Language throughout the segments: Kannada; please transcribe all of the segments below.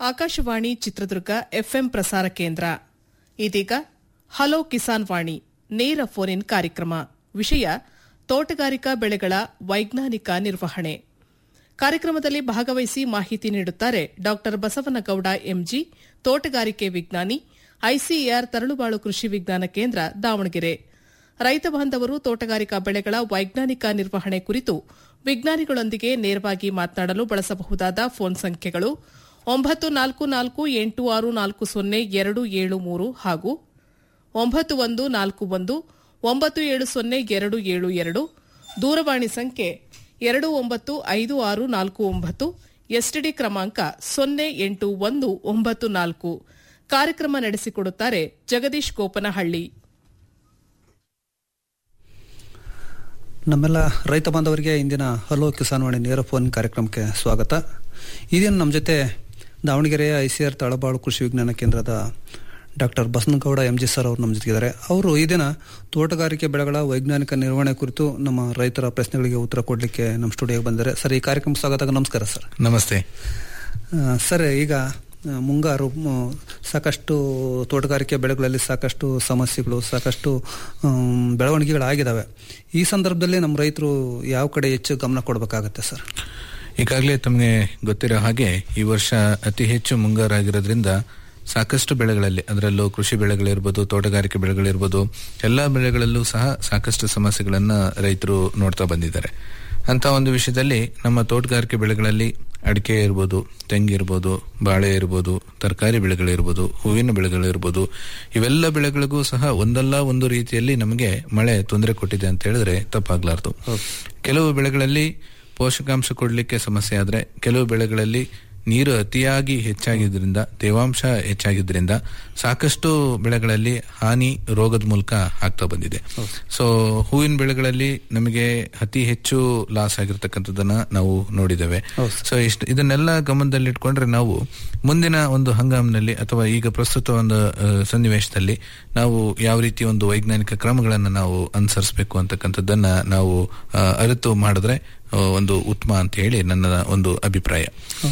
ಆಕಾಶವಾಣಿ ಚಿತ್ರದುರ್ಗ ಎಫ್ಎಂ ಪ್ರಸಾರ ಕೇಂದ್ರ ಇದೀಗ ಹಲೋ ಕಿಸಾನ್ ವಾಣಿ ನೇರ ಫೋನ್ ಇನ್ ಕಾರ್ಯಕ್ರಮ ವಿಷಯ ತೋಟಗಾರಿಕಾ ಬೆಳೆಗಳ ವೈಜ್ಞಾನಿಕ ನಿರ್ವಹಣೆ ಕಾರ್ಯಕ್ರಮದಲ್ಲಿ ಭಾಗವಹಿಸಿ ಮಾಹಿತಿ ನೀಡುತ್ತಾರೆ ಡಾ ಬಸವನಗೌಡ ಎಂಜಿ ತೋಟಗಾರಿಕೆ ವಿಜ್ಞಾನಿ ಐಸಿಎಆರ್ ತರಳುಬಾಳು ಕೃಷಿ ವಿಜ್ಞಾನ ಕೇಂದ್ರ ದಾವಣಗೆರೆ ರೈತ ಬಾಂಧವರು ತೋಟಗಾರಿಕಾ ಬೆಳೆಗಳ ವೈಜ್ಞಾನಿಕ ನಿರ್ವಹಣೆ ಕುರಿತು ವಿಜ್ಞಾನಿಗಳೊಂದಿಗೆ ನೇರವಾಗಿ ಮಾತನಾಡಲು ಬಳಸಬಹುದಾದ ಫೋನ್ ಸಂಖ್ಯೆಗಳು ಒಂಬತ್ತು ನಾಲ್ಕು ನಾಲ್ಕು ಎಂಟು ಆರು ನಾಲ್ಕು ಸೊನ್ನೆ ಎರಡು ಏಳು ಮೂರು ಹಾಗೂ ಒಂಬತ್ತು ಒಂದು ನಾಲ್ಕು ಒಂದು ಒಂಬತ್ತು ಏಳು ಸೊನ್ನೆ ಎರಡು ಏಳು ಎರಡು ದೂರವಾಣಿ ಸಂಖ್ಯೆ ಎರಡು ಒಂಬತ್ತು ಐದು ಆರು ನಾಲ್ಕು ಒಂಬತ್ತು ಎಸ್ಟಿಡಿ ಕ್ರಮಾಂಕ ಸೊನ್ನೆ ಎಂಟು ಒಂದು ಒಂಬತ್ತು ನಾಲ್ಕು ಕಾರ್ಯಕ್ರಮ ನಡೆಸಿಕೊಡುತ್ತಾರೆ ಜಗದೀಶ್ ಗೋಪನಹಳ್ಳಿ ನಮ್ಮೆಲ್ಲ ರೈತ ಬಾಂಧವರಿಗೆ ಇಂದಿನ ಹಲೋ ಕಿಸಾನ್ ವಾಣಿ ನೇರ ಫೋನ್ ಕಾರ್ಯಕ್ರಮಕ್ಕೆ ಸ್ವಾಗತ ಈ ದಿನ ನಮ್ಮ ಜೊತೆ ದಾವಣಗೆರೆಯ ಐಸಿಆರ್ ತಳಬಾಳು ಕೃಷಿ ವಿಜ್ಞಾನ ಕೇಂದ್ರದ doctor Basanagouda M G sir ಅವರು ನಮ್ಮ ಜೊತೆಗಿದ್ದಾರೆ ಅವರು ಈ ದಿನ ತೋಟಗಾರಿಕೆ ಬೆಳೆಗಳ ವೈಜ್ಞಾನಿಕ ನಿರ್ವಹಣೆ ಕುರಿತು ನಮ್ಮ ರೈತರ ಪ್ರಶ್ನೆಗಳಿಗೆ ಉತ್ತರ ಕೊಡಲಿಕ್ಕೆ ನಮ್ಮ ಸ್ಟುಡಿಯೋಗೆ ಬಂದರೆ ಸರ್ ಈ ಕಾರ್ಯಕ್ರಮ ಸ್ವಾಗತ ನಮಸ್ಕಾರ ಸರ್ ನಮಸ್ತೆ ಆ, ಸರ್ ಈಗ ಆ, ಮುಂಗಾರು ಮ್, ಸಾಕಷ್ಟು ತೋಟಗಾರಿಕೆ ಬೆಳೆಗಳಲ್ಲಿ ಸಾಕಷ್ಟು ಸಮಸ್ಯೆಗಳು ಸಾಕಷ್ಟು ಆಮ್, ಬೆಳವಣಿಗೆಗಳಾಗಿದ್ದಾವೆ ಈ ಸಂದರ್ಭದಲ್ಲಿ ನಮ್ಮ ರೈತರು ಯಾವ ಕಡೆ ಹೆಚ್ಚು ಗಮನ ಕೊಡಬೇಕಾಗತ್ತೆ ಸರ್ ಈಗಾಗಲೇ ತಮಗೆ ಗೊತ್ತಿರೋ ಹಾಗೆ ಈ ವರ್ಷ ಅತಿ ಹೆಚ್ಚು ಮುಂಗಾರಾಗಿರೋದ್ರಿಂದ ಸಾಕಷ್ಟು ಬೆಳೆಗಳಲ್ಲಿ ಅದರಲ್ಲೂ ಕೃಷಿ ಬೆಳೆಗಳಿರ್ಬೋದು ತೋಟಗಾರಿಕೆ ಬೆಳೆಗಳಿರ್ಬೋದು ಎಲ್ಲ ಬೆಳೆಗಳಲ್ಲೂ ಸಹ ಸಾಕಷ್ಟು ಸಮಸ್ಯೆಗಳನ್ನ ರೈತರು ನೋಡ್ತಾ ಬಂದಿದ್ದಾರೆ ಅಂತ ಒಂದು ವಿಷಯದಲ್ಲಿ ನಮ್ಮ ತೋಟಗಾರಿಕೆ ಬೆಳೆಗಳಲ್ಲಿ ಅಡಿಕೆ ಇರ್ಬೋದು ತೆಂಗಿರ್ಬೋದು ಬಾಳೆ ಇರ್ಬೋದು ತರಕಾರಿ ಬೆಳೆಗಳಿರ್ಬೋದು ಹೂವಿನ ಬೆಳೆಗಳಿರ್ಬೋದು ಇವೆಲ್ಲ ಬೆಳೆಗಳಿಗೂ ಸಹ ಒಂದಲ್ಲ ಒಂದು ರೀತಿಯಲ್ಲಿ ನಮಗೆ ಮಳೆ ತೊಂದರೆ ಕೊಟ್ಟಿದೆ ಅಂತ ಹೇಳಿದ್ರೆ ತಪ್ಪಾಗ್ಲಾರ್ದು ಕೆಲವು ಬೆಳೆಗಳಲ್ಲಿ ಪೋಷಕಾಂಶ ಕೊಡಲಿಕ್ಕೆ ಸಮಸ್ಯೆ ಆದ್ರೆ ಕೆಲವು ಬೆಳೆಗಳಲ್ಲಿ ನೀರು ಅತಿಯಾಗಿ ಹೆಚ್ಚಾಗಿದ್ರಿಂದ ತೇವಾಂಶ ಹೆಚ್ಚಾಗಿದ್ರಿಂದ ಸಾಕಷ್ಟು ಬೆಳೆಗಳಲ್ಲಿ ಹಾನಿ ರೋಗದ ಮೂಲಕ ಆಗ್ತಾ ಬಂದಿದೆ ಸೊ ಹೂವಿನ ಬೆಳೆಗಳಲ್ಲಿ ನಮಗೆ ಅತಿ ಹೆಚ್ಚು ಲಾಸ್ ಆಗಿರ್ತಕ್ಕಂಥದ್ದನ್ನ ನಾವು ನೋಡಿದ್ದೇವೆ ಸೊ ಇಷ್ಟು ಇದನ್ನೆಲ್ಲ ಗಮನದಲ್ಲಿಟ್ಕೊಂಡ್ರೆ ನಾವು ಮುಂದಿನ ಒಂದು ಹಂಗಾಮಿನಲ್ಲಿ ಅಥವಾ ಈಗ ಪ್ರಸ್ತುತ ಒಂದು ಆ, ಸನ್ನಿವೇಶದಲ್ಲಿ ನಾವು ಯಾವ ರೀತಿ ಒಂದು ವೈಜ್ಞಾನಿಕ ಕ್ರಮಗಳನ್ನು ನಾವು ಅನುಸರಿಸಬೇಕು ಅಂತಕ್ಕಂಥದ್ದನ್ನ ನಾವು ಆ, ಅರಿತು ಮಾಡಿದ್ರೆ ಆ, ಒಂದು ಉತ್ತಮ ಅಂತ ಹೇಳಿ ನನ್ನ ಒಂದು ಅಭಿಪ್ರಾಯ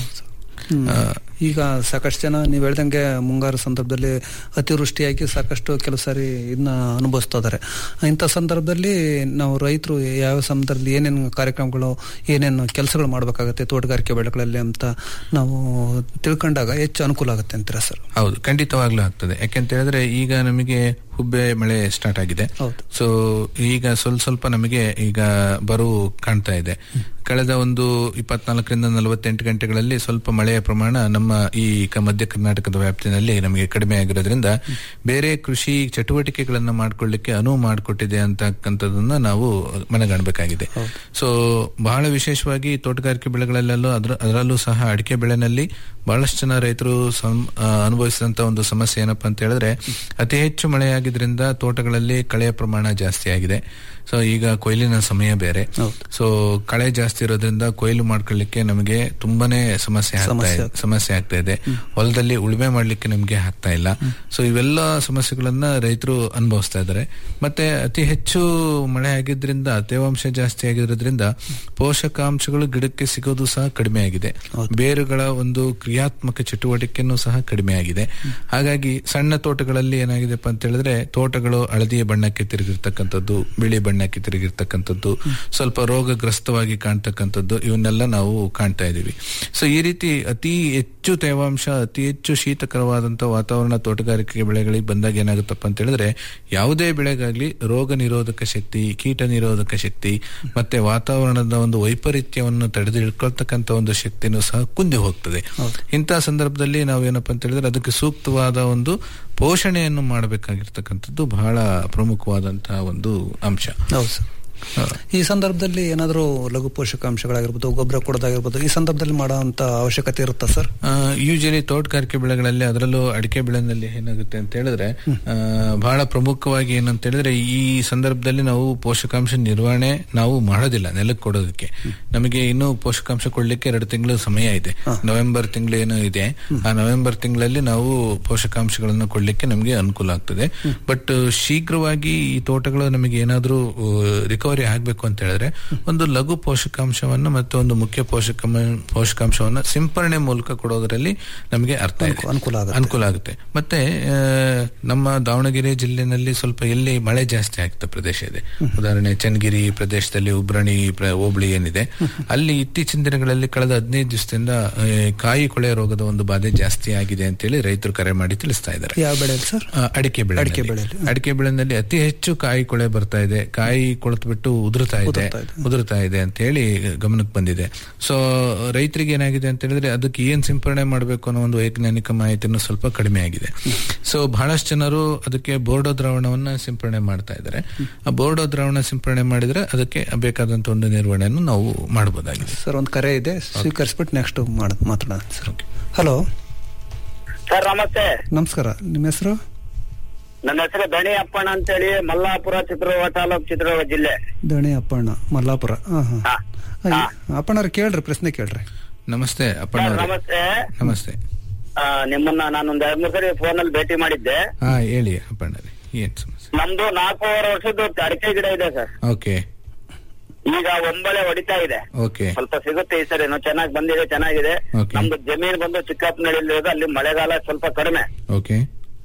ಹ್ಮ್. ಈಗ ಸಾಕಷ್ಟು ಜನ ನೀವು ಹೇಳ್ದಂಗೆ ಮುಂಗಾರು ಸಂದರ್ಭದಲ್ಲಿ ಅತಿವೃಷ್ಟಿಯಾಗಿ ಸಾಕಷ್ಟು ಕೆಲವು ಸಾರಿ ಇದನ್ನ ಅನುಭವಿಸ್ತಾ ಇದ್ದಾರೆ ಇಂಥ ಸಂದರ್ಭದಲ್ಲಿ ನಾವು ರೈತರು ಯಾವ ಸಂದರ್ಭದಲ್ಲಿ ಏನೇನು ಕಾರ್ಯಕ್ರಮಗಳು ಏನೇನು ಕೆಲಸಗಳು ಮಾಡಬೇಕಾಗತ್ತೆ ತೋಟಗಾರಿಕೆ ಬೆಳೆಗಳಲ್ಲಿ ಅಂತ ನಾವು ತಿಳ್ಕೊಂಡಾಗ ಹೆಚ್ಚು ಅನುಕೂಲ ಆಗುತ್ತೆ ಅಂತೀರಾ ಸರ್ ಹೌದು ಖಂಡಿತವಾಗ್ಲೂ ಆಗ್ತದೆ ಯಾಕೆಂತ ಹೇಳಿದ್ರೆ ಈಗ ನಮಗೆ ಹುಬ್ಬೆ ಮಳೆ ಸ್ಟಾರ್ಟ್ ಆಗಿದೆ ಹೌದು. ಸೊ ಈಗ ಸ್ವಲ್ಪ ಸ್ವಲ್ಪ ನಮಗೆ ಈಗ ಬರುವ ಕಾಣ್ತಾ ಇದೆ ಕಳೆದ ಒಂದು ಇಪ್ಪತ್ನಾಲ್ಕರಿಂದ ನಲವತ್ತೆಂಟು ಗಂಟೆಗಳಲ್ಲಿ ಸ್ವಲ್ಪ ಮಳೆಯ ಪ್ರಮಾಣ ನಮ್ಮ ಈ ಕ- ಮಧ್ಯ ಕರ್ನಾಟಕದ ವ್ಯಾಪ್ತಿನಲ್ಲಿ ನಮಗೆ ಕಡಿಮೆ ಆಗಿರೋದ್ರಿಂದ ಬೇರೆ ಕೃಷಿ ಚಟುವಟಿಕೆಗಳನ್ನ ಮಾಡ್ಕೊಳ್ಳಿಕ್ಕೆ ಅನುವು ಮಾಡಿಕೊಟ್ಟಿದೆ ಅಂತಕ್ಕಂಥದನ್ನ ನಾವು ಮನಗಾಣಬೇಕಾಗಿದೆ ಸೊ ಬಹಳ ವಿಶೇಷವಾಗಿ ತೋಟಗಾರಿಕೆ ಬೆಳೆಗಳಲ್ಲೂ ಅದರ ಅದರಲ್ಲೂ ಸಹ ಅಡಿಕೆ ಬೆಳೆನಲ್ಲಿ ಬಹಳಷ್ಟು ಜನ ರೈತರು ಸಂ- ಆ, ಅನುಭವಿಸಿದಂತ ಒಂದು ಸಮಸ್ಯೆ ಏನಪ್ಪಾ ಅಂತ ಹೇಳಿದ್ರೆ ಅತಿ ಹೆಚ್ಚು ಮಳೆಯಾಗಿದ್ರಿಂದ ತೋಟಗಳಲ್ಲಿ ಕಳೆಯ ಪ್ರಮಾಣ ಜಾಸ್ತಿ ಆಗಿದೆ ಸೊ ಈಗ ಕೊಯ್ಲಿನ ಸಮಯ ಬೇರೆ ಸೊ ಕಳೆ ಜಾಸ್ತಿ ಇರೋದ್ರಿಂದ ಕೊಯ್ಲು ಮಾಡ್ಕೊಳ್ಳಿಕ್ಕೆ ನಮಗೆ ತುಂಬಾನೇ ಸಮಸ್ಯೆ ಆಗ್ತಾ ಸಮಸ್ಯೆ ಇದೆ ಸಮಸ್ಯೆ ಆಗ್ತಾ ಇದೆ ಹೊಲದಲ್ಲಿ ಉಳುಮೆ ಮಾಡ್ಲಿಕ್ಕೆ ನಮಗೆ ಆಗ್ತಾ ಇಲ್ಲ ಸೊ ಇವೆಲ್ಲ ಸಮಸ್ಯೆಗಳನ್ನ ರೈತರು ಅನುಭವಿಸ್ತಾ ಇದ್ದಾರೆ ಮತ್ತೆ ಅತಿ ಹೆಚ್ಚು ಮಳೆ ಆಗಿದ್ರಿಂದ ತೇವಾಂಶ ಜಾಸ್ತಿ ಆಗಿರೋದ್ರಿಂದ ಪೋಷಕಾಂಶಗಳು ಗಿಡಕ್ಕೆ ಸಿಗೋದು ಸಹ ಕಡಿಮೆ ಆಗಿದೆ ಬೇರುಗಳ ಒಂದು ಕ್ರಿಯಾತ್ಮಕ ಚಟುವಟಿಕೆನೂ ಸಹ ಕಡಿಮೆ ಆಗಿದೆ ಹಾಗಾಗಿ ಸಣ್ಣ ತೋಟಗಳಲ್ಲಿ ಏನಾಗಿದೆಪ್ಪ ಅಂತ ಹೇಳಿದ್ರೆ ತೋಟಗಳು ಹಳದಿಯ ಬಣ್ಣಕ್ಕೆ ತಿರುಗಿರ್ತಕ್ಕಂಥದ್ದು ಬಿಳಿ ಬಣ್ಣಕ್ಕೆ ತಿರುಗಿರ್ತಕ್ಕಂಥದ್ದು ಸ್ವಲ್ಪ ರೋಗಗ್ರಸ್ತವಾಗಿ ಕಾಣ್ತಕ್ಕಂಥದ್ದು ಇವನ್ನೆಲ್ಲ ನಾವು ಕಾಣ್ತಾ ಇದೀವಿ ಸೊ ಈ ರೀತಿ ಅತಿ ಹೆಚ್ಚು ತೇವಾಂಶ ಅತಿ ಹೆಚ್ಚು ಶೀತಕರವಾದಂತ ವಾತಾವರಣ ತೋಟಗಾರಿಕೆ ಬೆಳೆಗಳಿಗೆ ಬಂದಾಗ ಏನಾಗುತ್ತಪ್ಪ ಅಂತ ಹೇಳಿದ್ರೆ ಯಾವುದೇ ಬೆಳೆಗಾಗ್ಲಿ ರೋಗ ನಿರೋಧಕ ಶಕ್ತಿ ಕೀಟ ನಿರೋಧಕ ಶಕ್ತಿ ಮತ್ತೆ ವಾತಾವರಣದ ಒಂದು ವೈಪರೀತ್ಯವನ್ನು ತಡೆದು ಇಟ್ಕೊಳ್ತಕ್ಕಂಥ ಒಂದು ಶಕ್ತಿನೂ ಸಹ ಕುಂದಿ ಹೋಗ್ತದೆ ಇಂತಹ ಸಂದರ್ಭದಲ್ಲಿ ನಾವೇನಪ್ಪ ಅಂತ ಹೇಳಿದ್ರೆ ಅದಕ್ಕೆ ಸೂಕ್ತವಾದ ಒಂದು ಪೋಷಣೆಯನ್ನು ಮಾಡಬೇಕಾಗಿರ್ತಕ್ಕಂಥದ್ದು ಬಹಳ ಪ್ರಮುಖವಾದಂತಹ ಒಂದು ಅಂಶ ಹೌದು ಸರ್ ಈ ಸಂದರ್ಭದಲ್ಲಿ ಏನಾದರೂ ಲಘು ಪೋಷಕಾಂಶಗಳಾಗಿರ್ಬೋದು ಗೊಬ್ಬರ ಕೊಡೋದಾಗಿರ್ಬೋದು ಈ ಸಂದರ್ಭದಲ್ಲಿ ಮಾಡೋಂಥ ಅವಶ್ಯಕತೆ ಇರುತ್ತಾ ಸರ್ ಯೂಶಲಿ ತೋಟಗಾರಿಕೆ ಬೆಳೆಗಳಲ್ಲಿ ಅದರಲ್ಲೂ ಅಡಿಕೆ ಬೆಳೆನಲ್ಲಿ ಏನಾಗುತ್ತೆ ಅಂತ ಹೇಳಿದ್ರೆ ಆ, ಬಹಳ ಪ್ರಮುಖವಾಗಿ ಏನಂತ ಹೇಳಿದ್ರೆ ಈ ಸಂದರ್ಭದಲ್ಲಿ ನಾವು ಪೋಷಕಾಂಶ ನಿರ್ವಹಣೆ ನಾವು ಮಾಡೋದಿಲ್ಲ ನೆಲಕ್ಕೆ ಕೊಡೋದಕ್ಕೆ ನಮಗೆ ಇನ್ನೂ ಪೋಷಕಾಂಶ ಕೊಡ್ಲಿಕ್ಕೆ ಎರಡು ತಿಂಗಳು ಸಮಯ ಇದೆ ನವೆಂಬರ್ ತಿಂಗಳು ಏನೋ ಇದೆ ಆ ನವೆಂಬರ್ ತಿಂಗಳಲ್ಲಿ ನಾವು ಪೋಷಕಾಂಶಗಳನ್ನು ಕೊಡ್ಲಿಕ್ಕೆ ನಮಗೆ ಅನುಕೂಲ ಆಗ್ತದೆ ಬಟ್ ಶೀಘ್ರವಾಗಿ ಈ ತೋಟಗಳು ನಮಗೆ ಏನಾದ್ರೂ ರಿಕವರಿ ನೀರಾವರಿ ಆಗ್ಬೇಕು ಅಂತ ಹೇಳಿದ್ರೆ ಒಂದು ಲಘು ಪೋಷಕಾಂಶವನ್ನು ಮತ್ತು ಒಂದು ಮುಖ್ಯ ಪೋಷಕ ಪೋಷಕಾಂಶವನ್ನು ಸಿಂಪರಣೆ ಮೂಲಕ ಕೊಡೋದರಲ್ಲಿ ನಮಗೆ ಅರ್ಥ ಇದೆ ಅನುಕೂಲ ಆಗುತ್ತೆ. ಅನುಕೂಲ ಆಗುತ್ತೆ ಮತ್ತೆ ಆ, ನಮ್ಮ ದಾವಣಗೆರೆ ಜಿಲ್ಲೆನಲ್ಲಿ ಸ್ವಲ್ಪ ಎಲ್ಲಿ ಮಳೆ ಜಾಸ್ತಿ ಆಗ್ತ ಪ್ರದೇಶ ಇದೆ ಉದಾಹರಣೆ ಚನ್ನಗಿರಿ ಪ್ರದೇಶದಲ್ಲಿ ಉಬ್ರಣಿ ಪ್ರ- ಹೋಬಳಿ ಏನಿದೆ ಅಲ್ಲಿ ಇತ್ತೀಚಿನ ದಿನಗಳಲ್ಲಿ ಕಳೆದ ಹದಿನೈದು ದಿವಸದಿಂದ ಆ, ಕಾಯಿ ಕೊಳೆ ರೋಗದ ಒಂದು ಬಾಧೆ ಜಾಸ್ತಿ ಆಗಿದೆ ಅಂತೇಳಿ ರೈತರು ಕರೆ ಮಾಡಿ ತಿಳಿಸ್ತಾ ಇದ್ದಾರೆ ಯಾವ ಬೆಳೆ ಸರ್ ಆ, ಅಡಿಕೆ ಬೆಳೆ ಅಡಿಕೆ ಬೆಳೆಯಲ್ಲಿ. ಅಡಿಕೆ ಬೆಳೆನಲ್ಲಿ ಅತಿ ಹೆಚ್ಚು ಕಾಯಿ ಕೊಳೆ ಬರ್ತಾ ಇದೆ ಕಾಯಿ ಕೊಳೆತು ಬಿಟ್ಟು ಉದುರ್ತಾ ಇದೆ ಉದುರ್ತಾ ಇದೆ. ಉದುರ್ತಾ ಇದೆ ಅಂತ ಹೇಳಿ ಗಮನಕ್ಕೆ ಬಂದಿದೆ ಸೊ ರೈತರಿಗೆ ಏನಾಗಿದೆ ಅಂತ ಹೇಳಿದ್ರೆ ಅದಕ್ಕೆ ಏನ್ ಸಿಂಪರಣೆ ಮಾಡಬೇಕು ಅನ್ನೋ ಒಂದು ವೈಜ್ಞಾನಿಕ ಮಾಹಿತಿನೂ ಸ್ವಲ್ಪ ಕಡಿಮೆ ಆಗಿದೆ ಸೊ ಬಹಳಷ್ಟು ಜನರು ಅದಕ್ಕೆ ಬೋರ್ಡೋ ದ್ರಾವಣವನ್ನ ಸಿಂಪರಣೆ ಮಾಡ್ತಾ ಇದ್ದಾರೆ ಆ ಬೋರ್ಡೋ ದ್ರಾವಣ ಸಿಂಪರಣೆ ಮಾಡಿದ್ರೆ ಅದಕ್ಕೆ ಬೇಕಾದಂತ ಒಂದು ನಿರ್ವಹಣೆಯನ್ನು ನಾವು ಮಾಡಬಹುದಾಗಿದೆ ಸರ್ ಒಂದು ಕರೆ ಇದೆ ಸ್ವೀಕರಿಸ್ಬಿಟ್ಟು ನೆಕ್ಸ್ಟ್ ಮಾಡ ಮಾತಾಡೋಣ ಸರ್ ಹಲೋ ಸರ್ ನಮಸ್ತೆ ನಮಸ್ಕಾರ ನಿಮ್ಮ ಹೆಸರು ನನ್ನ ಹೆಸರು ದಣಿ ಅಪ್ಪಣ್ಣ ಅಂತೇಳಿ ಮಲ್ಲಾಪುರ ಚಿತ್ರದುರ್ಗ ತಾಲೂಕು ಚಿತ್ರದುರ್ಗ ಜಿಲ್ಲೆ ದಣಿ ಅಪ್ಪಣ್ಣ ಮಲ್ಲಾಪುರ ಹಾ ಹಾ ಹಾ. ಹಾ. ಅಪ್ಪಣ್ಣವ್ರ ಕೇಳ್ರಿ ಪ್ರಶ್ನೆ ಕೇಳ್ರಿ ನಮಸ್ತೆ ಸರ್ ಅಪ್ಪಣ್ಣ ನಮಸ್ತೆ ನಮಸ್ತೆ ಆ, ನಿಮ್ಮನ್ನ ನಾನೊಂದ್ ಎರಡ್ ಮೂರ್ ಸರಿ ಫೋನ್ ಅಲ್ಲಿ ಭೇಟಿ ಮಾಡಿದ್ದೆ ಹಾ ಹೇಳಿ ಅಪ್ಪಣ್ಣರೇ ಏನ್ ಸಮಸ್ಯೆ ನಮ್ದು ನಾಲ್ಕೂವರೆ ವರ್ಷದ ಅಡಿಕೆ ಗಿಡ ಇದೆ ಸರ್ ಓಕೆ ಈಗ ಒಂಬಳೆ ಹೊಡಿತಾ ಇದೆ ಓಕೆ ಸ್ವಲ್ಪ ಸಿಗುತ್ತೆ ಈ ಸರಿ ಚೆನ್ನಾಗಿ ಬಂದಿದೆ ಚೆನ್ನಾಗಿದೆ Okay. ನಮ್ದು ಜಮೀನು ಬಂದು ಚಿಕ್ಕಪ್ಪನಹಳ್ಳಿ ಅಲ್ಲಿ ಮಳೆಗಾಲ ಸ್ವಲ್ಪ ಕಡಿಮೆ ಓಕೆ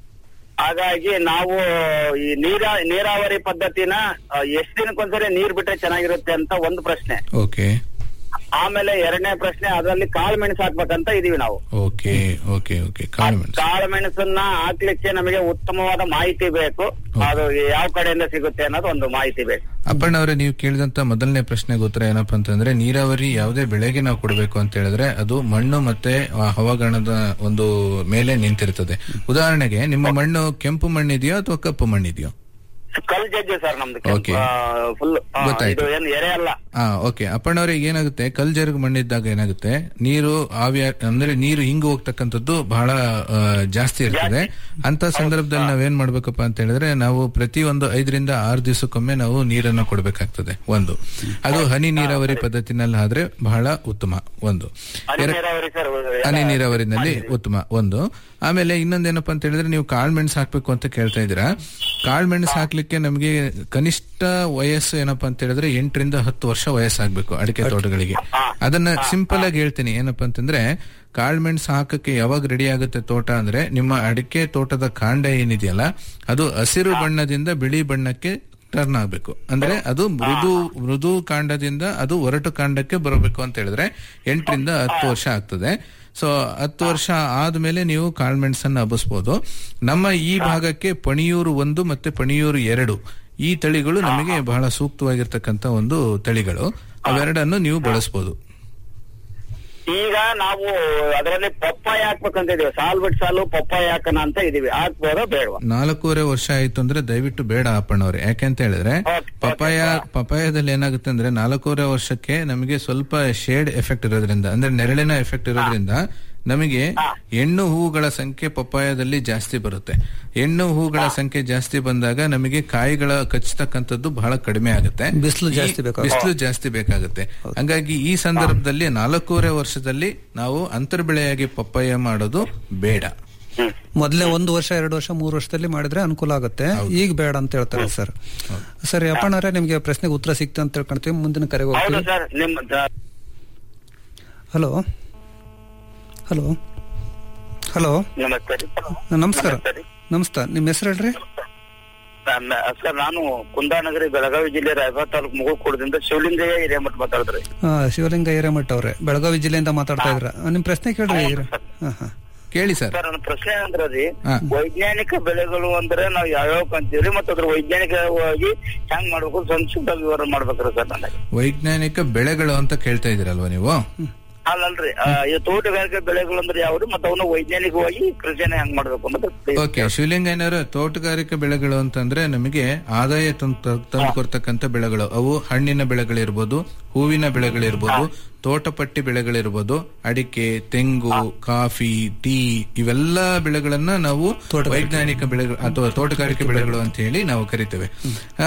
ಹಾಗಾಗಿ ನಾವು ಈ ನೀರ ನೀರಾವರಿ ಪದ್ಧತಿನ ಆ, ಎಷ್ಟ್ ದಿನಕ್ಕೊಂದ್ಸರಿ ನೀರ್ ಬಿಟ್ರೆ ಚೆನ್ನಾಗಿರುತ್ತೆ ಅಂತ ಒಂದು ಪ್ರಶ್ನೆ ಓಕೆ ಆಮೇಲೆ ಎರಡನೇ ಪ್ರಶ್ನೆ ಅದರಲ್ಲಿ ಕಾಳು ಮೆಣಸು ಹಾಕ್ಬೇಕಂತ ಇದೀವಿ ನಾವು ಓಕೆ ಓಕೆ ಓಕೆ ಕಾಳು ಮೆಣಸು ಕಾಳು ಮೆಣಸನ್ನ ಹಾಕ್ಲಿಕ್ಕೆ ನಮಗೆ ಉತ್ತಮವಾದ ಮಾಹಿತಿ ಬೇಕು ಅದು ಯಾವ ಕಡೆಯಿಂದ ಸಿಗುತ್ತೆ ಅನ್ನೋದು ಒಂದು ಮಾಹಿತಿ ಬೇಕು ಅಪ್ಪಣ್ಣವ್ರೆ ನೀವು ಕೇಳಿದಂತ ಮೊದಲನೇ ಪ್ರಶ್ನೆಗೆ ಉತ್ತರ ಏನಪ್ಪಾ ಅಂತಂದ್ರೆ ನೀರಾವರಿ ಯಾವುದೇ ಬೆಳೆಗೆ ನಾವು ಕೊಡಬೇಕು ಅಂತ ಹೇಳಿದ್ರೆ ಅದು ಮಣ್ಣು ಮತ್ತೆ ಆ ಹವಾಗಣದ ಒಂದು ಮೇಲೆ ನಿಂತಿರ್ತದೆ ಉದಾಹರಣೆಗೆ ನಿಮ್ಮ ಮಣ್ಣು ಕೆಂಪು ಮಣ್ಣಿದೆಯೋ ಅಥವಾ ಕಪ್ಪು ಮಣ್ಣಿದೆಯೋ ಕಲ್ ಜಜ್ಜೆ ಸರ್ ನಮ್ದು Okay. ಫುಲ್ ಗೊತ್ತಾಯ್ತು. ಇದು ಏನು ಎರೆ ಅಲ್ಲ ಆ ಓಕೆ ಅಪ್ಪಣ್ಣವ್ರಿಗೆ ಏನಾಗುತ್ತೆ ಕಲ್ ಜರುಗು ಮಣ್ಣಿದ್ದಾಗ ಏನಾಗುತ್ತೆ ನೀರು ಆವಿ ಅಂದ್ರೆ ನೀರು ಹಿಂಗು ಹೋಗ್ತಕ್ಕಂಥದ್ದು ಬಹಳ ಆ, ಜಾಸ್ತಿ ಇರ್ತದೆ ಅಂತ ಸಂದರ್ಭದಲ್ಲಿ ನಾವೇನ್ ಮಾಡ್ಬೇಕಪ್ಪ ಅಂತ ಹೇಳಿದ್ರೆ ನಾವು ಪ್ರತಿ ಒಂದು ಐದರಿಂದ ಆರು ದಿವಸಕ್ಕೊಮ್ಮೆ ನಾವು ನೀರನ್ನು ಕೊಡಬೇಕಾಗ್ತದೆ ಒಂದು ಅದು ಹನಿ ನೀರಾವರಿ ಪದ್ಧತಿನಲ್ಲಿ ಆದ್ರೆ ಬಹಳ ಉತ್ತಮ ಒಂದು ಹನಿ ಎರ- ನೀರಾವರಿ ಸರ್ ಹನಿ ನೀರಾವರಿನಲ್ಲಿ ಉತ್ತಮ ಒಂದು ಆಮೇಲೆ ಇನ್ನೊಂದೇನಪ್ಪ ಅಂತ ಹೇಳಿದ್ರೆ ನೀವು ಕಾಳು ಮೆಣಸು ಹಾಕ್ಬೇಕು ಅಂತ ಕೇಳ್ತಾ ಇದ್ದೀರಾ ಕಾಳು ಮೆಣಸು ಹಾಕ್ಲಿಕ್ಕೆ ನಮಗೆ ಕನಿಷ್ಠ ವಯಸ್ಸು ಏನಪ್ಪಾ ಅಂತ ಹೇಳಿದ್ರೆ ಎಂಟರಿಂದ ಹತ್ತು ವರ್ಷ ವಯಸ್ಸಾಗ್ಬೇಕು ಅಡಿಕೆ ತೋಟಗಳಿಗೆ ಅದನ್ನ ಸಿಂಪಲ್ ಆಗಿ ಹೇಳ್ತೀನಿ ಏನಪ್ಪಾ ಅಂತಂದ್ರೆ ಕಾಳು ಮೆಣಸು ಹಾಕಕ್ಕೆ ಯಾವಾಗ ರೆಡಿ ಆಗುತ್ತೆ ತೋಟ ಅಂದ್ರೆ ನಿಮ್ಮ ಅಡಿಕೆ ತೋಟದ ಕಾಂಡ ಏನಿದೆಯಲ್ಲ ಅದು ಹಸಿರು ಬಣ್ಣದಿಂದ ಬಿಳಿ ಬಣ್ಣಕ್ಕೆ ಟರ್ನ್ ಆಗ್ಬೇಕು ಅಂದ್ರೆ ಅದು ಮೃದು ಮೃದು ಕಾಂಡದಿಂದ ಅದು ಒರಟು ಕಾಂಡಕ್ಕೆ ಬರಬೇಕು ಅಂತ ಹೇಳಿದ್ರೆ ಎಂಟರಿಂದ ಹತ್ತು ವರ್ಷ ಆಗ್ತದೆ ಸೊ ಹತ್ತು ವರ್ಷ ಆದ್ಮೇಲೆ ನೀವು ಕಾಳ್ಮೆಣಸನ್ನ ಹಬ್ಬಿಸ್ಬೋದು ನಮ್ಮ ಈ ಭಾಗಕ್ಕೆ ಪಣಿಯೂರು ಒಂದು ಮತ್ತೆ ಪಣಿಯೂರು ಎರಡು ಈ ತಳಿಗಳು ನಮಗೆ ಬಹಳ ಸೂಕ್ತವಾಗಿರ್ತಕ್ಕಂಥ ಒಂದು ತಳಿಗಳು ಅವೆರಡನ್ನು ನೀವು ಬಳಸಬಹುದು ಈಗ ನಾವು ಅದರಲ್ಲಿ ಪಪ್ಪಾಯ ಹಾಕ್ಬೇಕಂತ ಇದೀವಿ ಸಾಲ್ ಬಿಟ್ಟು ಸಾಲು ಪಪ್ಪಾಯ ಹಾಕೋಣ ಅಂತ ಇದೀವಿ ಹಾಕ್ಬೋದೋ ಬೇಡವಾ ನಾಲ್ಕೂವರೆ ವರ್ಷ ಆಯ್ತು ಅಂದ್ರೆ ದಯವಿಟ್ಟು ಬೇಡ ಅಪ್ಪಣ್ಣವ್ರೆ ಯಾಕೆಂತ ಹೇಳಿದ್ರೆ Okay, ಪಪಾಯ ಪಪಾಯದಲ್ಲಿ ಏನಾಗುತ್ತೆ ಅಂದ್ರೆ ನಾಲ್ಕೂವರೆ ವರ್ಷಕ್ಕೆ ನಮಗೆ ಸ್ವಲ್ಪ ಶೇಡ್ ಎಫೆಕ್ಟ್ ಇರೋದ್ರಿಂದ ಅಂದ್ರೆ ನೆರಳಿನ ಎಫೆಕ್ಟ್ ಇರೋದ್ರಿಂದ ನಮಗೆ ಹೆಣ್ಣು ಹೂಗಳ ಸಂಖ್ಯೆ ಪಪ್ಪಾಯದಲ್ಲಿ ಜಾಸ್ತಿ ಬರುತ್ತೆ ಹೆಣ್ಣು ಹೂಗಳ ಸಂಖ್ಯೆ ಜಾಸ್ತಿ ಬಂದಾಗ ನಮಗೆ ಕಾಯಿಗಳ ಕಚ್ಚತಕ್ಕಂಥದ್ದು ಬಹಳ ಕಡಿಮೆ ಆಗುತ್ತೆ ಬಿಸಿಲು ಈ- ಜಾಸ್ತಿ ಬೇಕಾಗುತ್ತೆ. ಬಿಸಿಲು ಜಾಸ್ತಿ ಬೇಕಾಗುತ್ತೆ ಹಂಗಾಗಿ ಈ ಸಂದರ್ಭದಲ್ಲಿ ನಾಲ್ಕೂವರೆ ವರ್ಷದಲ್ಲಿ ನಾವು ಅಂತರ್ಬೆಳೆಯಾಗಿ ಪಪ್ಪಾಯ ಮಾಡೋದು ಬೇಡ ಮೊದಲೇ ಒಂದು ವರ್ಷ ಎರಡು ವರ್ಷ ಮೂರು ವರ್ಷದಲ್ಲಿ ಮಾಡಿದ್ರೆ ಅನುಕೂಲ ಆಗುತ್ತೆ ಈಗ ಬೇಡ ಅಂತ ಹೇಳ್ತಾರೆ ಸರ್ ಸರಿ ಅಪ್ಪಣ್ಣವ್ರೆ ನಿಮ್ಗೆ ಪ್ರಶ್ನೆಗೆ ಉತ್ತರ ಸಿಕ್ತ ಅಂತ ತಿಳ್ಕೊಂತೀವಿ ಮುಂದಿನ ಕರೆಗೆ ಹೌದು ಹೋಗ್ತೀವಿ ಸರ್ ನಿಮ್ಮ ದ- ಹಲೋ ಹಲೋ ಹಲೋ ನಮಸ್ತೆ ರೀ. ನಮಸ್ಕಾರ ನಮಸ್ತೆ ರೀ. ನಮಸ್ತೆ ನಿಮ್ಮ ಹೆಸರು ಹೇಳ್ರಿ ನನ್ನ- ಸರ್ ನಾನು ಕುಂದಾನಗರಿ ಬೆಳಗಾವಿ ಜಿಲ್ಲೆ ರಾಯಬಾಗ್ ತಾಲೂಕು ಮುಗುಳ್ಕೋಡದಿಂದ ಶಿವಲಿಂಗಯ್ಯ ಹಿರೇಮಠ ಮಾತಾಡಿದ್ರಿ ಆ, ಶಿವಲಿಂಗ ಹಿರೇಮಠ ಅವ್ರೆ ಬೆಳಗಾವಿ ಜಿಲ್ಲೆಯಿಂದ ಮಾತಾಡ್ತಾ ಇದ್ರ ನಿಮ್ ಪ್ರಶ್ನೆ ಕೇಳ್ರಿ ಹಾ ಹಾ ಕೇಳಿ ಸರ್ ಸರ್ ನನ್ನ ಪ್ರಶ್ನೆ ಅಂದ್ರೆ ರೀ ಹಾ. ವೈಜ್ಞಾನಿಕ ಬೆಳೆಗಳು ಅಂದ್ರೆ ನಾವು ಯಾವ್ಯಾವ ಅಂತೀವ್ರಿ ಮತ್ತೆ ಅದ್ರ ವೈಜ್ಞಾನಿಕವಾಗಿ ಹೆಂಗ್ ಮಾಡ್ಬೇಕು ಸಂಕ್ಷಿಪ್ತ ವಿವರ ಮಾಡ್ಬೇಕ್ರಿ ಸರ್ ನನಗೆ ವೈಜ್ಞಾನಿಕ ಬೆಳೆಗಳು ಅಂತ ಕೇಳ್ತಾ ಇದೀರಲ್ವಾ ನೀವು ಅಲ್ಲಲ್ರಿ ಆ, ಈ ತೋಟಗಾರಿಕೆ ಬೆಳೆಗಳು ಅಂದ್ರೆ ಯಾವ್ದು ಮತ್ತೆ ಅವನ್ನ ವೈಜ್ಞಾನಿಕವಾಗಿ ಕೃಷಿನ ಹೆಂಗ್ ಮಾಡ್ಬೇಕು ಅನ್ನೋದು please. ಓಕೆ ಶಿವಲಿಂಗಯ್ಯನವರ ತೋಟಗಾರಿಕೆ ಬೆಳೆಗಳು ಅಂತಂದ್ರೆ ನಮಗೆ ಆದಾಯ ತಂದು ಕೊಡ್ತಕ್ಕಂಥ ಬೆಳೆಗಳು ಅವು ಹಣ್ಣಿನ ಬೆಳೆಗಳಿರ್ಬೋದು ಹೂವಿನ ಬೆಳೆಗಳಿರ್ಬೋದು ತೋಟಪಟ್ಟಿ ಬೆಳೆಗಳಿರ್ಬೋದು ಅಡಿಕೆ ತೆಂಗು ಕಾಫಿ ಟೀ ಇವೆಲ್ಲ ಬೆಳೆಗಳನ್ನ ನಾವು ವೈಜ್ಞಾನಿಕ ಬೆಳೆಗಳು ಅಥವಾ ತೋಟಗಾರಿಕೆ ಬೆಳೆಗಳು ಅಂತ ಹೇಳಿ ನಾವು ಕರಿತೇವೆ ಆ,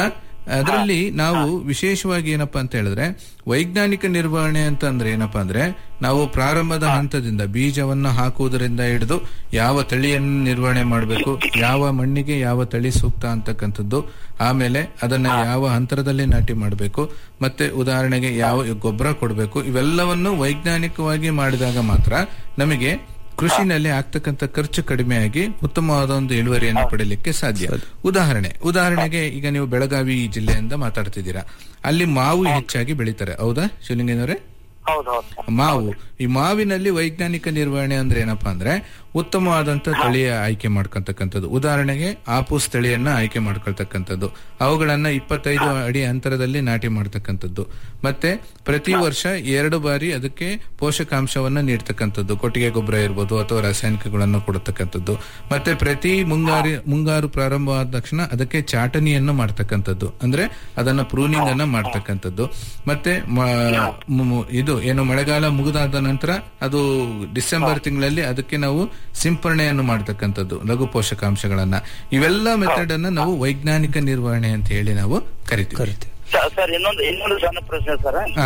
ಅದರಲ್ಲಿ ನಾವು ವಿಶೇಷವಾಗಿ ಏನಪ್ಪಾ ಅಂತ ಹೇಳಿದ್ರೆ ವೈಜ್ಞಾನಿಕ ನಿರ್ವಹಣೆ ಅಂತ ಅಂದ್ರೆ ಏನಪ್ಪಾ ಅಂದ್ರೆ ನಾವು ಪ್ರಾರಂಭದ ಹಂತದಿಂದ ಬೀಜವನ್ನ ಹಾಕುವುದರಿಂದ ಹಿಡಿದು ಯಾವ ತಳಿಯನ್ನು ನಿರ್ವಹಣೆ ಮಾಡಬೇಕು ಯಾವ ಮಣ್ಣಿಗೆ ಯಾವ ತಳಿ ಸೂಕ್ತ ಅಂತಕ್ಕಂಥದ್ದು ಆಮೇಲೆ ಅದನ್ನ ಯಾವ ಅಂತರದಲ್ಲಿ ನಾಟಿ ಮಾಡಬೇಕು ಮತ್ತೆ ಉದಾಹರಣೆಗೆ ಯಾವ ಗೊಬ್ಬರ ಕೊಡಬೇಕು ಇವೆಲ್ಲವನ್ನು ವೈಜ್ಞಾನಿಕವಾಗಿ ಮಾಡಿದಾಗ ಮಾತ್ರ ನಮಗೆ ಕೃಷಿನಲ್ಲಿ ಆಗ್ತಕ್ಕಂಥ ಖರ್ಚು ಕಡಿಮೆಯಾಗಿ ಉತ್ತಮವಾದ ಒಂದು ಇಳುವರಿಯನ್ನು ಪಡೆಯಲಿಕ್ಕೆ ಸಾಧ್ಯ ಉದಾಹರಣೆ ಉದಾಹರಣೆಗೆ ಈಗ ನೀವು ಬೆಳಗಾವಿ ಜಿಲ್ಲೆಯಿಂದ ಮಾತಾಡ್ತಿದ್ದೀರಾ ಅಲ್ಲಿ ಮಾವು ಹೆಚ್ಚಾಗಿ ಬೆಳೀತಾರೆ ಹೌದಾ ಶಿವಲಿಂಗನವರೇ ಹೌದೌದು ಮಾವು ಈ ಮಾವಿನಲ್ಲಿ ವೈಜ್ಞಾನಿಕ ನಿರ್ವಹಣೆ ಅಂದ್ರೆ ಏನಪ್ಪಾ ಅಂದ್ರೆ ಉತ್ತಮವಾದಂತ ತಳಿಯ ಆಯ್ಕೆ ಮಾಡ್ಕೊಳ್ತಕ್ಕಂಥದ್ದು ಉದಾಹರಣೆಗೆ ಆಪೂಸ್ ತಳಿಯನ್ನ ಆಯ್ಕೆ ಮಾಡ್ಕೊಳ್ತಕ್ಕಂಥದ್ದು ಅವುಗಳನ್ನ ಇಪ್ಪತ್ತೈದು ಅಡಿ ಅಂತರದಲ್ಲಿ ನಾಟಿ ಮಾಡ್ತಕ್ಕಂಥದ್ದು ಮತ್ತೆ ಪ್ರತಿ ವರ್ಷ ಎರಡು ಬಾರಿ ಅದಕ್ಕೆ ಪೋಷಕಾಂಶವನ್ನ ನೀಡ್ತಕ್ಕಂಥದ್ದು ಕೊಟ್ಟಿಗೆ ಗೊಬ್ಬರ ಇರ್ಬೋದು ಅಥವಾ ರಾಸಾಯನಿಕಗಳನ್ನು ಕೊಡತಕ್ಕಂಥದ್ದು ಮತ್ತೆ ಪ್ರತಿ ಮುಂಗಾರಿ ಮುಂಗಾರು ಪ್ರಾರಂಭವಾದ ತಕ್ಷಣ ಅದಕ್ಕೆ ಚಾಟನಿಯನ್ನು ಮಾಡ್ತಕ್ಕಂಥದ್ದು ಅಂದ್ರೆ ಅದನ್ನ ಪ್ರೂನಿಂಗ್ ಅನ್ನ ಮಾಡ್ತಕ್ಕಂಥದ್ದು ಮತ್ತೆ ಮ- ಮು- ಇದು ಏನು ಮಳೆಗಾಲ ಮುಗಿದಾದ ನಂತರ ಅದು ಡಿಸೆಂಬರ್ ತಿಂಗಳಲ್ಲಿ ಅದಕ್ಕೆ ನಾವು ಸಿಂಪರಣೆಯನ್ನು ಮಾಡ್ತಕ್ಕಂಥದ್ದು ಲಘು ಪೋಷಕಾಂಶಗಳನ್ನ ಇವೆಲ್ಲ ಮೆಥಡ್ ಅನ್ನ ನಾವು ವೈಜ್ಞಾನಿಕ ನಿರ್ವಹಣೆ ಅಂತ ಹೇಳಿ ನಾವು ಕರಿತೀವಿ ಕರಿತೀವಿ ಸ- ಸರ್ ಇನ್ನೊಂದು ಇನ್ನೊಂದು ಸಣ್ಣ ಪ್ರಶ್ನೆ ಸರ್ ಹಾ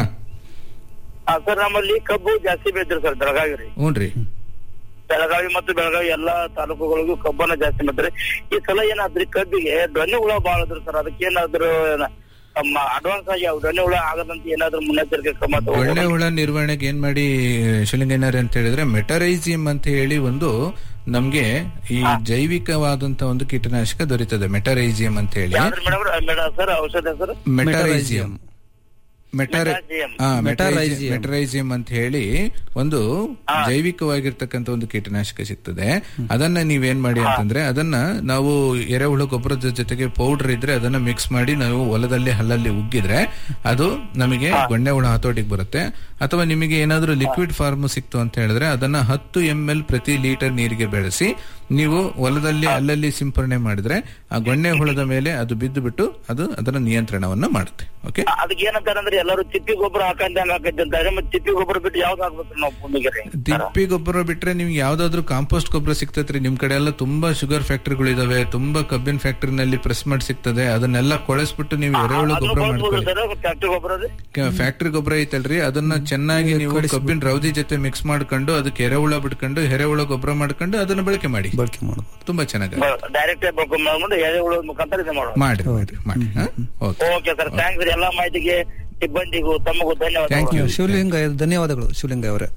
ಆ, ಸರ್ ನಮ್ಮಲ್ಲಿ ಕಬ್ಬು ಜಾಸ್ತಿ ಬೆಳಿತಾರೆ ಸರ್ ಬೆಳಗಾವಿ ರೀ ಹ್ಞೂನ್ರಿ ಬೆಳಗಾವಿ ಮತ್ತು ಬೆಳಗಾವಿ ಎಲ್ಲಾ ತಾಲೂಕುಗಳಿಗೂ ಕಬ್ಬನ್ನ ಜಾಸ್ತಿ ಮಾಡ್ತಾರೆ ಈ ಸಲ ಏನಾದ್ರಿ ಕಬ್ಬಿಗೆ ಧ್ವನಿ ಹುಳ ಬಾಳ ಅದ್ರಿ ಸರ್ ಅದಕ್ಕೆ ಏನಾದ್ರು ನಮ್ಮ ಅಡ್ವಾನ್ಸ್ ಆಗಿ ಅವು ಧ್ವನಿ ಹುಳ ಆಗದಂತ ಏನಾದ್ರು ಮುನ್ನೆಚ್ಚರಿಕೆ ಕ್ರಮ ಒಳ್ಳೆ ತಗೋಬೋದಾ? ಹುಳ ನಿರ್ವಹಣೆಗೆ ಏನ್ ಮಾಡಿ ಶಿವಲಿಂಗೇನರ್ ಅಂತ ಹೇಳಿದ್ರೆ ಮೆಟರೈಸಿಯಂ ಅಂತ ಹೇಳಿ ಒಂದು ನಮ್ಗೆ ಈ ಜೈವಿಕವಾದಂತ ಒಂದು ಕೀಟನಾಶಕ ದೊರೀತದೆ ಮೆಟರೈಸಿಯಂ ಅಂತ ಹೇಳಿ ಯಾವ್ದ್ರಿ ಮೇಡಮ್ ಮೇಡಮ್ ಸರ್ ಔಷಧ ಸರ್ ಮೆಟರೈಸಿಯಂ ಮೆಟರ್ Metarazium. ಆ, Metarazium. ಮೆಟರೈಸಿಯಂ ಮೆಟರೈಸಿಯಂ ಅಂತ ಹೇಳಿ ಒಂದು ಜೈವಿಕವಾಗಿರ್ತಕ್ಕಂಥ ಒಂದು ಕೀಟನಾಶಕ ಸಿಗ್ತದೆ ಅದನ್ನ ನೀವೇನ್ ಮಾಡಿ ಅಂತಂದ್ರೆ ಅದನ್ನ ನಾವು ಎರೆಹುಳು ಗೊಬ್ಬರದ ಜೊತೆಗೆ ಪೌಡರ್ ಇದ್ರೆ ಅದನ್ನ ಮಿಕ್ಸ್ ಮಾಡಿ ನಾವು ಹೊಲದಲ್ಲಿ ಹಲ್ಲಲ್ಲಿ ಉಗ್ಗಿದ್ರೆ ಅದು ನಮಗೆ ಗೊಣ್ಣೆ ಹುಳ ಹತೋಟಿಗೆ ಬರುತ್ತೆ ಅಥವಾ ನಿಮಗೆ ಏನಾದ್ರೂ ಲಿಕ್ವಿಡ್ ಫಾರ್ಮ್ ಸಿಕ್ತು ಅಂತ ಹೇಳಿದ್ರೆ ಅದನ್ನ ಹತ್ತು ಎಂ ಎಲ್ ಪ್ರತಿ ಲೀಟರ್ ನೀರಿಗೆ ಬೆಳೆಸಿ ನೀವು ಹೊಲದಲ್ಲಿ ಅಲ್ಲಲ್ಲಿ ಸಿಂಪರಣೆ ಮಾಡಿದ್ರೆ ಆ ಗೊಣ್ಣೆ ಹುಳದ ಮೇಲೆ ಅದು ಬಿದ್ದು ಬಿಟ್ಟು ಅದು ಅದರ ನಿಯಂತ್ರಣವನ್ನ ಮಾಡುತ್ತೆ ಓಕೆ ಅದಕ್ಕೆ ಏನಂತಾರೆ ಅಂದ್ರೆ ಎಲ್ಲರೂ ತಿಪ್ಪಿ ಗೊಬ್ಬರ ಹಾಕಂದಂಗ ಹಾಕೈತೆ ಅಂತಾರೆ ಮತ್ತೆ ತಿಪ್ಪಿ ಗೊಬ್ಬರ ಬಿಟ್ಟು ಯಾವ್ದು ಹಾಕ್ಬೇಕು ನಾವು ಭೂಮಿಗೆ ರೀ ತಿಪ್ಪಿ ಗೊಬ್ಬರ ಬಿಟ್ರೆ ನಿಮ್ಗೆ ಯಾವ್ದಾದ್ರು ಕಾಂಪೋಸ್ಟ್ ಗೊಬ್ಬರ ಸಿಗ್ತೈತ್ರಿ ನಿಮ್ ಕಡೆ ಎಲ್ಲ ತುಂಬಾ ಶುಗರ್ ಫ್ಯಾಕ್ಟರಿಗಳು ಇದಾವೆ ತುಂಬಾ ಕಬ್ಬಿನ ಫ್ಯಾಕ್ಟರಿನಲ್ಲಿ ಪ್ರೆಸ್ ಮಾಡಿ ಸಿಗ್ತದೆ ಅದನ್ನೆಲ್ಲ ಕೊಳೆಸ್ಬಿಟ್ಟು ನೀವು ಎರೆಹುಳು ಅದನ್ನು ಗೊಬ್ಬರ ಬಳಸ್ಬೋದು ಮಾಡ್ಕೊಳ್ಳಿ ಸರ್ ಫ್ಯಾಕ್ಟ್ರಿ ಗೊಬ್ಬರ ರೀ ಫ್ಯಾಕ್ಟರಿ ಗೊಬ್ಬರ ಐತಲ್ರಿ ಅದನ್ನ ಚೆನ್ನಾಗಿ ನೀವು ಕಬ್ಬಿನ ರೌದಿ ಜೊತೆ ಮಿಕ್ಸ್ ಮಾಡ್ಕೊಂಡು ಅದಕ್ಕೆ ಎರೆಹುಳ ಬಿಟ್ಕೊಂಡು ಎರೆಹುಳ ಗೊಬ್ಬರ ಮಾಡ್ಕೊಂಡು ಅದನ್ನ ಬಳಕೆ ಮಾಡಿ ಬಳಕೆ ಮಾಡಬಹುದು ತುಂಬಾ ಚೆನ್ನಾಗಿ ಡೈರೆಕ್ಟ್ ಬೆಳ್ಕೊಂಡ್ ಮಾಡ್ಕೊಂಡು ಎಳೆ ಉಳೋದ್ ಮುಖಾಂತರ ಇದು ಮಾಡೋದು ಮಾಡಿ ಮಾಡಿ ಮಾಡಿ ಓಕೆ ಓಕೆ ಸರ್ ಥ್ಯಾಂಕ್ಸ್ ರೀ ಎಲ್ಲಾ ಮಾಹಿತಿಗೆ ಸಿಬ್ಬಂದಿಗೂ ತಮಗೂ Thank ಧನ್ಯವಾದ you. ಶಿವಲಿಂಗ ಧನ್ಯವಾದಗಳು ಶಿವಲಿಂಗ ಅವರೇ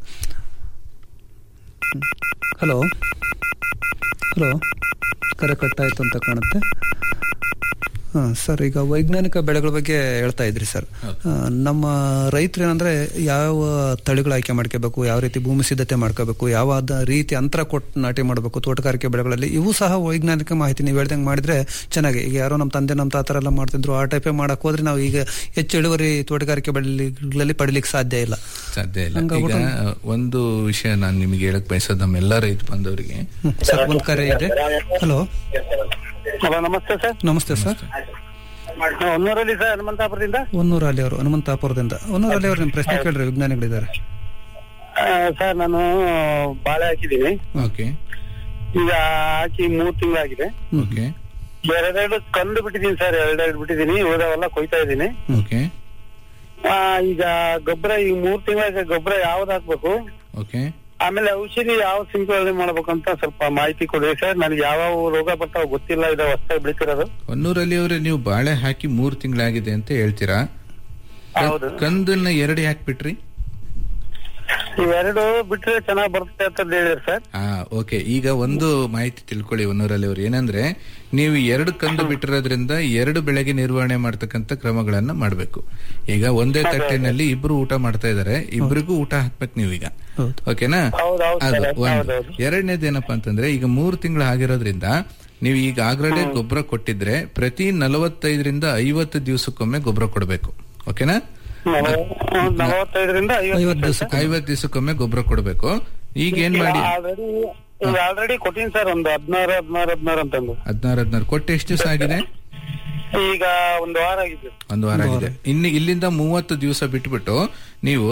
ಹಲೋ ಹಲೋ ಕರೆ ಕಟ್ಟಾಯ್ತು ಅಂತ ಕಾಣುತ್ತೆ ಹಾ ಸರ್ ಈಗ ವೈಜ್ಞಾನಿಕ ಬೆಳೆಗಳ ಬಗ್ಗೆ ಹೇಳ್ತಾ ಇದ್ರಿ ಸರ್ ಆ, ನಮ್ಮ ರೈತರು ಏನಂದ್ರೆ ಯಾವ ತಳಿಗಳು ಆಯ್ಕೆ ಮಾಡ್ಕೋಬೇಕು ಯಾವ ರೀತಿ ಭೂಮಿ ಸಿದ್ಧತೆ ಮಾಡ್ಕೋಬೇಕು ಯಾವ ಅದ ರೀತಿ ಅಂತರ ಕೊಟ್ಟು ನಾಟಿ ಮಾಡಬೇಕು ತೋಟಗಾರಿಕೆ ಬೆಳೆಗಳಲ್ಲಿ ಇವು ಸಹ ವೈಜ್ಞಾನಿಕ ಮಾಹಿತಿ ನೀವು ಹೇಳ್ದಂಗೆ ಮಾಡಿದ್ರೆ ಚೆನ್ನಾಗಿ ಈಗ ಯಾರೋ ನಮ್ಮ ತಂದೆ ನಮ್ಮ ತಾತರ ಎಲ್ಲ ಮಾಡ್ತಿದ್ರು ಆ ಟೈಪೇ ಮಾಡಕ್ ಹೋದ್ರೆ ನಾವು ಈಗ ಹೆಚ್ಚು ಇಳುವರಿ ತೋಟಗಾರಿಕೆ ಬೆಳೆಗಳಲ್ಲಿ ಪಡಿಲಿಕ್ಕೆ ಸಾಧ್ಯ ಇಲ್ಲ ಸಾಧ್ಯ ಇಲ್ಲ ಈಗ ಹಂಗಾಗ್ಬಿಟ್ಟು- ಒಂದು ವಿಷಯ ನಾನು ನಿಮಗೆ ಹೇಳಕ್ ಬಯಸೋದು ನಮ್ಮೆಲ್ಲ ರೈತ ಬಂದವರಿಗೆ ಹ್ಮ್. ಸರ್ ಒಂದು ಕರೆ ಇದೆ ಹಲೋ ಹಲೋ ನಮಸ್ತೆ ಸರ್ ನಮಸ್ತೆ ಸರ್ ಹೊನ್ನೂರಲ್ಲಿ ಸರ್ ಹನುಮಂತಾಪುರದಿಂದ ಒನ್ನೂರು ಅಲ್ಲಿ ಅವರು ಹನುಮಂತಾಪುರದಿಂದ ಒನ್ನೂರು ಅಲ್ಲಿ ಅವರು ನಿಮ್ಮ ಪ್ರಶ್ನೆ ಕೇಳ್ರಿ ವಿಜ್ಞಾನಿಗಳಿದ್ದಾರೆ ಸರ್ ನಾನು ಬಾಳೆ ಹಾಕಿದ್ದೀನಿ ಓಕೆ ಈಗ ಹಾಕಿ ಮೂರ್ ತಿಂಗಳಾಗಿದೆ ಓಕೆ ಎರಡೆರಡು ಕಂದು ಬಿಟ್ಟಿದ್ದೀನಿ ಸರ್ ಎರಡೆರಡು ಬಿಟ್ಟಿದ್ದೀನಿ ಉಳಿದವೆಲ್ಲ ಕೊಯ್ತಾ ಇದ್ದೀನಿ ಓಕೆ ಆ, ಈಗ ಗೊಬ್ಬರ ಈಗ ಮೂರ್ ತಿಂಗಳ ಗೊಬ್ಬರ ಯಾವ್ದು ಹಾಕ್ಬೇಕು ಓಕೆ ಆಮೇಲೆ ಔಷಧಿ ಯಾವ ಸಿಂಪಡಣೆ ಮಾಡ್ಬೇಕಂತ ಸ್ವಲ್ಪ ಮಾಹಿತಿ ಕೊಡಿ ಸರ್ ನನಗೆ ಯಾವ ರೋಗ ಬರ್ತಾವ ಗೊತ್ತಿಲ್ಲ ಇದು ಹೊಸದಾಗಿ ಬೆಳಿತಿರೋದು ಹೊನ್ನೂರಲ್ಲಿ ಅವರೇ ನೀವು ಬಾಳೆ ಹಾಕಿ ಮೂರ್ ತಿಂಗಳಾಗಿದೆ ಅಂತ ಹೇಳ್ತೀರಾ ಹೌದು ಕಂದನ್ನ ಎರಡು ಹಾಕ್ಬಿಟ್ರಿ ಇವೆರಡು ಬಿಟ್ರೆ ಚೆನ್ನಾಗ್ ಬರುತ್ತೆ ಅಂತ ಹೇಳಿದ್ರು ಸರ್ ಹಾ ಓಕೆ ಈಗ ಒಂದು ಮಾಹಿತಿ ತಿಳ್ಕೊಳ್ಳಿ ಹೊನ್ನೂರಲ್ಲಿ ಅವ್ರು ಏನಂದ್ರೆ ನೀವು ಎರಡು ಕಂದು ಬಿಟ್ಟಿರೋದ್ರಿಂದ ಎರಡು ಬೆಳೆಗೆ ನಿರ್ವಹಣೆ ಮಾಡ್ತಕ್ಕಂಥ ಕ್ರಮಗಳನ್ನ ಮಾಡ್ಬೇಕು ಈಗ ಒಂದೇ ತಟ್ಟೆನಲ್ಲಿ ಇಬ್ರು ಊಟ ಮಾಡ್ತಾ ಇದಾರೆ ಇಬ್ರಿಗೂ ಊಟ ಹಾಕ್ಬೇಕು ನೀವೀಗ ಹೌದು. ಓಕೆನಾ ಹೌದು, ಹೌದು ಅದು ಸರ್, ಒಂದು ಹೌದು, ಹೌದು. ಎರಡನೇದು ಏನಪ್ಪಾ ಅಂತಂದ್ರೆ ಈಗ ಮೂರು ತಿಂಗಳು ಆಗಿರೋದ್ರಿಂದ ನೀವು ಈಗ ಆಗ್ರಡೆ ಗೊಬ್ಬರ ಕೊಟ್ಟಿದ್ರೆ ಪ್ರತಿ ನಲವತ್ತೈದರಿಂದ ಐವತ್ತು ದಿವಸಕ್ಕೊಮ್ಮೆ ಗೊಬ್ಬರ ಕೊಡಬೇಕು ಓಕೆನಾ ನಲವತ್ತೈದರಿಂದ ಐವತ್ತು ದಿವಸ ಐವತ್ತು ದಿವಸಕ್ಕೊಮ್ಮೆ ಗೊಬ್ಬರ ಕೊಡಬೇಕು ಈಗ ಏನ್ ಮಾಡಿ ಆಲ್ರೆಡಿ ಈಗ ಆಲ್ರೆಡಿ ಕೊಟ್ಟಿನಿ ಸರ್ ಒಂದು ಹದಿನಾರು ಹದಿನಾರು ಹದಿನಾರು ಅಂತಂದು ಹದಿನಾರು ಹದಿನಾರು ಕೊಟ್ಟು ಎಷ್ಟು ದಿವಸ ಆಗಿದೆ ಈಗ ಒಂದು ವಾರ ಆಗಿದೆ ಒಂದು ವಾರ ಆಗಿದೆ ಇನ್ನು ಇಲ್ಲಿಂದ ಮೂವತ್ತು ದಿವಸ ಬಿಟ್ಬಿಟ್ಟು ನೀವು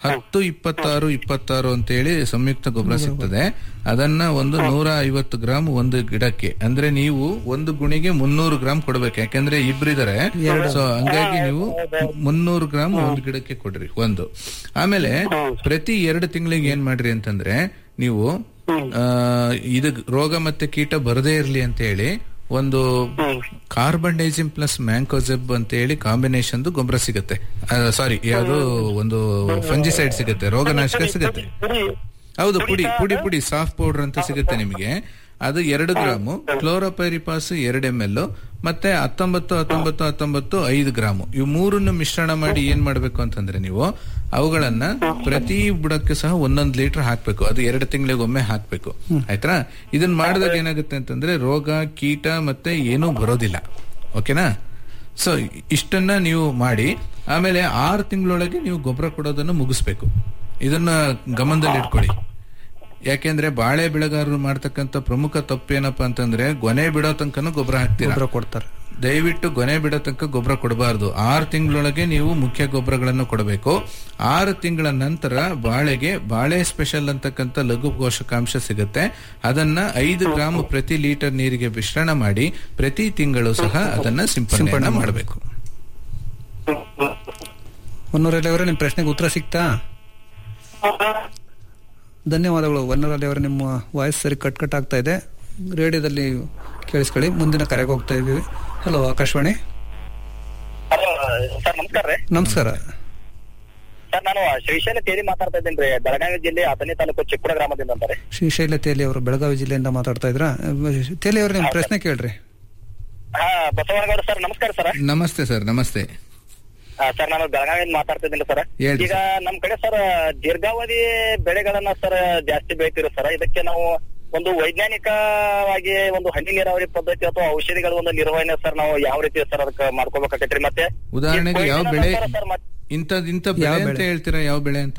ಹತ್ತು ಇಪ್ಪತ್ತಾರು ಇಪ್ಪತ್ತಾರು ಅಂತ ಹೇಳಿ ಸಂಯುಕ್ತ ಗೊಬ್ಬರ ಸಿಗ್ತದೆ ಅದನ್ನ ಒಂದು ನೂರ ಐವತ್ತು ಗ್ರಾಮ್ ಒಂದು ಗಿಡಕ್ಕೆ ಅಂದ್ರೆ ನೀವು ಒಂದು ಗುಣಿಗೆ ಮುನ್ನೂರು ಗ್ರಾಮ್ ಕೊಡ್ಬೇಕು ಯಾಕಂದ್ರೆ ಇಬ್ರಿದಾರೆ ಸೊ ಹಂಗಾಗಿ ನೀವು ಮುನ್ನೂರು ಗ್ರಾಮ್ ಒಂದು ಗಿಡಕ್ಕೆ ಕೊಡ್ರಿ ಒಂದು ಆಮೇಲೆ ಪ್ರತಿ ಎರಡು ತಿಂಗಳಿಗೆ ಏನ್ ಮಾಡ್ರಿ ಅಂತಂದ್ರೆ ನೀವು ಆ, ಇದು ರೋಗ ಮತ್ತೆ ಕೀಟ ಬರದೇ ಇರ್ಲಿ ಅಂತ ಹೇಳಿ ಒಂದು ಕಾರ್ಬನ್ ಡೈಸಿಮ್ ಪ್ಲಸ್ ಮ್ಯಾಂಕೋಸೆಬ್ ಅಂತ ಹೇಳಿ ಕಾಂಬಿನೇಷನ್ ಗೊಬ್ಬರ ಸಿಗುತ್ತೆ ಸಾರಿ ಯಾವುದು ಒಂದು ಫಂಜಿಸೈಡ್ ಸಿಗುತ್ತೆ ರೋಗನಾಶಕ ಸಿಗುತ್ತೆ ಹೌದು ಪುಡಿ ಪುಡಿ ಪುಡಿ ಸಾಫ್ಟ್ ಪೌಡರ್ ಅಂತ ಸಿಗುತ್ತೆ ನಿಮಗೆ ಅದು ಎರಡು ಗ್ರಾಮು ಕ್ಲೋರೋಪೈರಿಪಾಸ್ ಎರಡು ಎಂ ಎಲ್ ಮತ್ತೆ ಹತ್ತೊಂಬತ್ತು ಹತ್ತೊಂಬತ್ತು ಹತ್ತೊಂಬತ್ತು ಐದು ಗ್ರಾಮು ಇವು ಮೂರನ್ನು ಮಿಶ್ರಣ ಮಾಡಿ ಏನ್ ಮಾಡ್ಬೇಕು ಅಂತಂದ್ರೆ ನೀವು ಅವುಗಳನ್ನ ಪ್ರತಿ ಬುಡಕ್ಕೆ ಸಹ ಒಂದೊಂದು ಲೀಟರ್ ಹಾಕ್ಬೇಕು ಅದು ಎರಡು ತಿಂಗಳಿಗೊಮ್ಮೆ ಹಾಕ್ಬೇಕು ಆಯ್ತಾ ಇದನ್ನ ಮಾಡಿದಾಗ ಏನಾಗುತ್ತೆ ಅಂತಂದ್ರೆ ರೋಗ ಕೀಟ ಮತ್ತೆ ಏನೂ ಬರೋದಿಲ್ಲ ಓಕೆನಾ ಸೊ ಇಷ್ಟನ್ನ ನೀವು ಮಾಡಿ ಆಮೇಲೆ ಆರು ತಿಂಗಳೊಳಗೆ ನೀವು ಗೊಬ್ಬರ ಕೊಡೋದನ್ನು ಮುಗಿಸ್ಬೇಕು ಇದನ್ನ ಗಮನದಲ್ಲಿ ಇಟ್ಕೊಳ್ಳಿ ಯಾಕೆಂದ್ರೆ ಬಾಳೆ ಬೆಳೆಗಾರರು ಮಾಡ್ತಕ್ಕಂಥ ಪ್ರಮುಖ ತಪ್ಪೇನಪ್ಪ ಅಂತಂದ್ರೆ ಗೊನೆ ಬಿಡೋ ತನಕನೂ ಗೊಬ್ಬರ ಹಾಕ್ತೀರಾ ಗೊಬ್ಬರ ಕೊಡ್ತಾರೆ ದಯವಿಟ್ಟು ಗೊನೆ ಬಿಡೋ ತನಕ ಗೊಬ್ಬರ ಕೊಡಬಾರದು ಆರು ತಿಂಗಳೊಳಗೆ ನೀವು ಮುಖ್ಯ ಗೊಬ್ಬರಗಳನ್ನು ಕೊಡಬೇಕು ಆರು ತಿಂಗಳ ನಂತರ ಬಾಳೆಗೆ ಬಾಳೆ ಸ್ಪೆಷಲ್ ಅಂತಕ್ಕಂಥ ಲಘು ಪೋಷಕಾಂಶ ಸಿಗುತ್ತೆ ಅದನ್ನ ಐದು ಗ್ರಾಮ್ ಪ್ರತಿ ಲೀಟರ್ ನೀರಿಗೆ ಮಿಶ್ರಣ ಮಾಡಿ ಪ್ರತಿ ತಿಂಗಳು ಸಹ ಅದನ್ನ ಸಿಂಪಡಣೆ ಮಾಡಬೇಕು ಹೊನ್ನೂರಲ್ಲಿ ಅವರೇ ನಿಮ್ಮ ಪ್ರಶ್ನೆಗೆ ಉತ್ತರ ಸಿಕ್ತಾ ಧನ್ಯವಾದಗಳು ವನ್ನರಲ್ಲಿ ಅವರೇ ನಿಮ್ಮ ವಾಯ್ಸ್ ಸರಿ ಕಟ್ ಕಟ್ ಆಗ್ತಾ ಇದೆ ರೇಡಿಯೋದಲ್ಲಿ ಕೇಳಿಸ್ಕೊಳ್ಳಿ ಮುಂದಿನ ಕರೆಗೆ ಹೋಗ್ತಾ ಇದ್ದೀವಿ ಹಲೋ ಆಕಾಶವಾಣಿ ಹಲೋ ಸರ್ ನಮಸ್ಕಾರ ರೀ ನಮಸ್ಕಾರ ಸರ್ ನಾನು ಶ್ರೀಶೈಲ ತೇರಿ ಮಾತಾಡ್ತಾ ಇದ್ದೀನಿ ರೀ ಬೆಳಗಾವಿ ಜಿಲ್ಲೆ ಹತ್ತನೇ ತಾಲೂಕು ಚಿಕ್ಕುಡ ಗ್ರಾಮದಿಂದ ಅಂತ ರೀ ಶ್ರೀಶೈಲ ತೇಲಿ ಅವರು ಬೆಳಗಾವಿ ಜಿಲ್ಲೆಯಿಂದ ಮಾತಾಡ್ತಾ ಇದ್ರಾ ತೇಲಿ ಅವರು ನಿಮ್ಮ ಪ್ರಶ್ನೆ ಕೇಳ್ರಿ ಹಾ ಬಸವನಗೌಡ ಸರ್ ನಮಸ್ಕಾರ ಸರ್ ನಮಸ್ತೆ ಸರ್ ನಮಸ್ತೆ ಸರ್ ನಾನು ಬೆಳಗಾವಿಯಿಂದ ಮಾತಾಡ್ತಾ ಇದ್ದೀನಿ ಸರ್ ಹೇಳ್ರಿ ಈಗ ನಮ್ ಕಡೆ ಸರ್ ದೀರ್ಘಾವಧಿ ಬೆಳೆಗಳನ್ನ ಸರ್ ಜಾಸ್ತಿ ಬೆಳಿತೀವಿ ಸರ್ ಇದಕ್ಕೆ ನಾವು ಒಂದು ವೈಜ್ಞಾನಿಕವಾಗಿ ಒಂದು ಹನಿ ನೀರಾವರಿ ಪದ್ಧತಿ ಅಥವಾ ಔಷಧಿಗಳ ಒಂದು ನಿರ್ವಹಣೆ ಸರ್ ನಾವು ಯಾವ ರೀತಿ ಸರ್ ಅದಕ್ಕೆ ಮಾಡ್ಕೋಬೇಕಾಗತ್ರಿ ಮತ್ತೆ ಉದಾಹರಣೆಗೆ ಈ ಯಾವ ಕೊಯ್ಲಿನ ಬೆಳೆ ನಂತರ ಸರ್ ಮತ್- ಇಂಥದ್ ಇಂಥ ಬೆಳೆ ಯಾವ ಅಂತ ಬೆಳೆ? ಹೇಳ್ತೀರಾ ಯಾವ ಬೆಳೆ ಅಂತ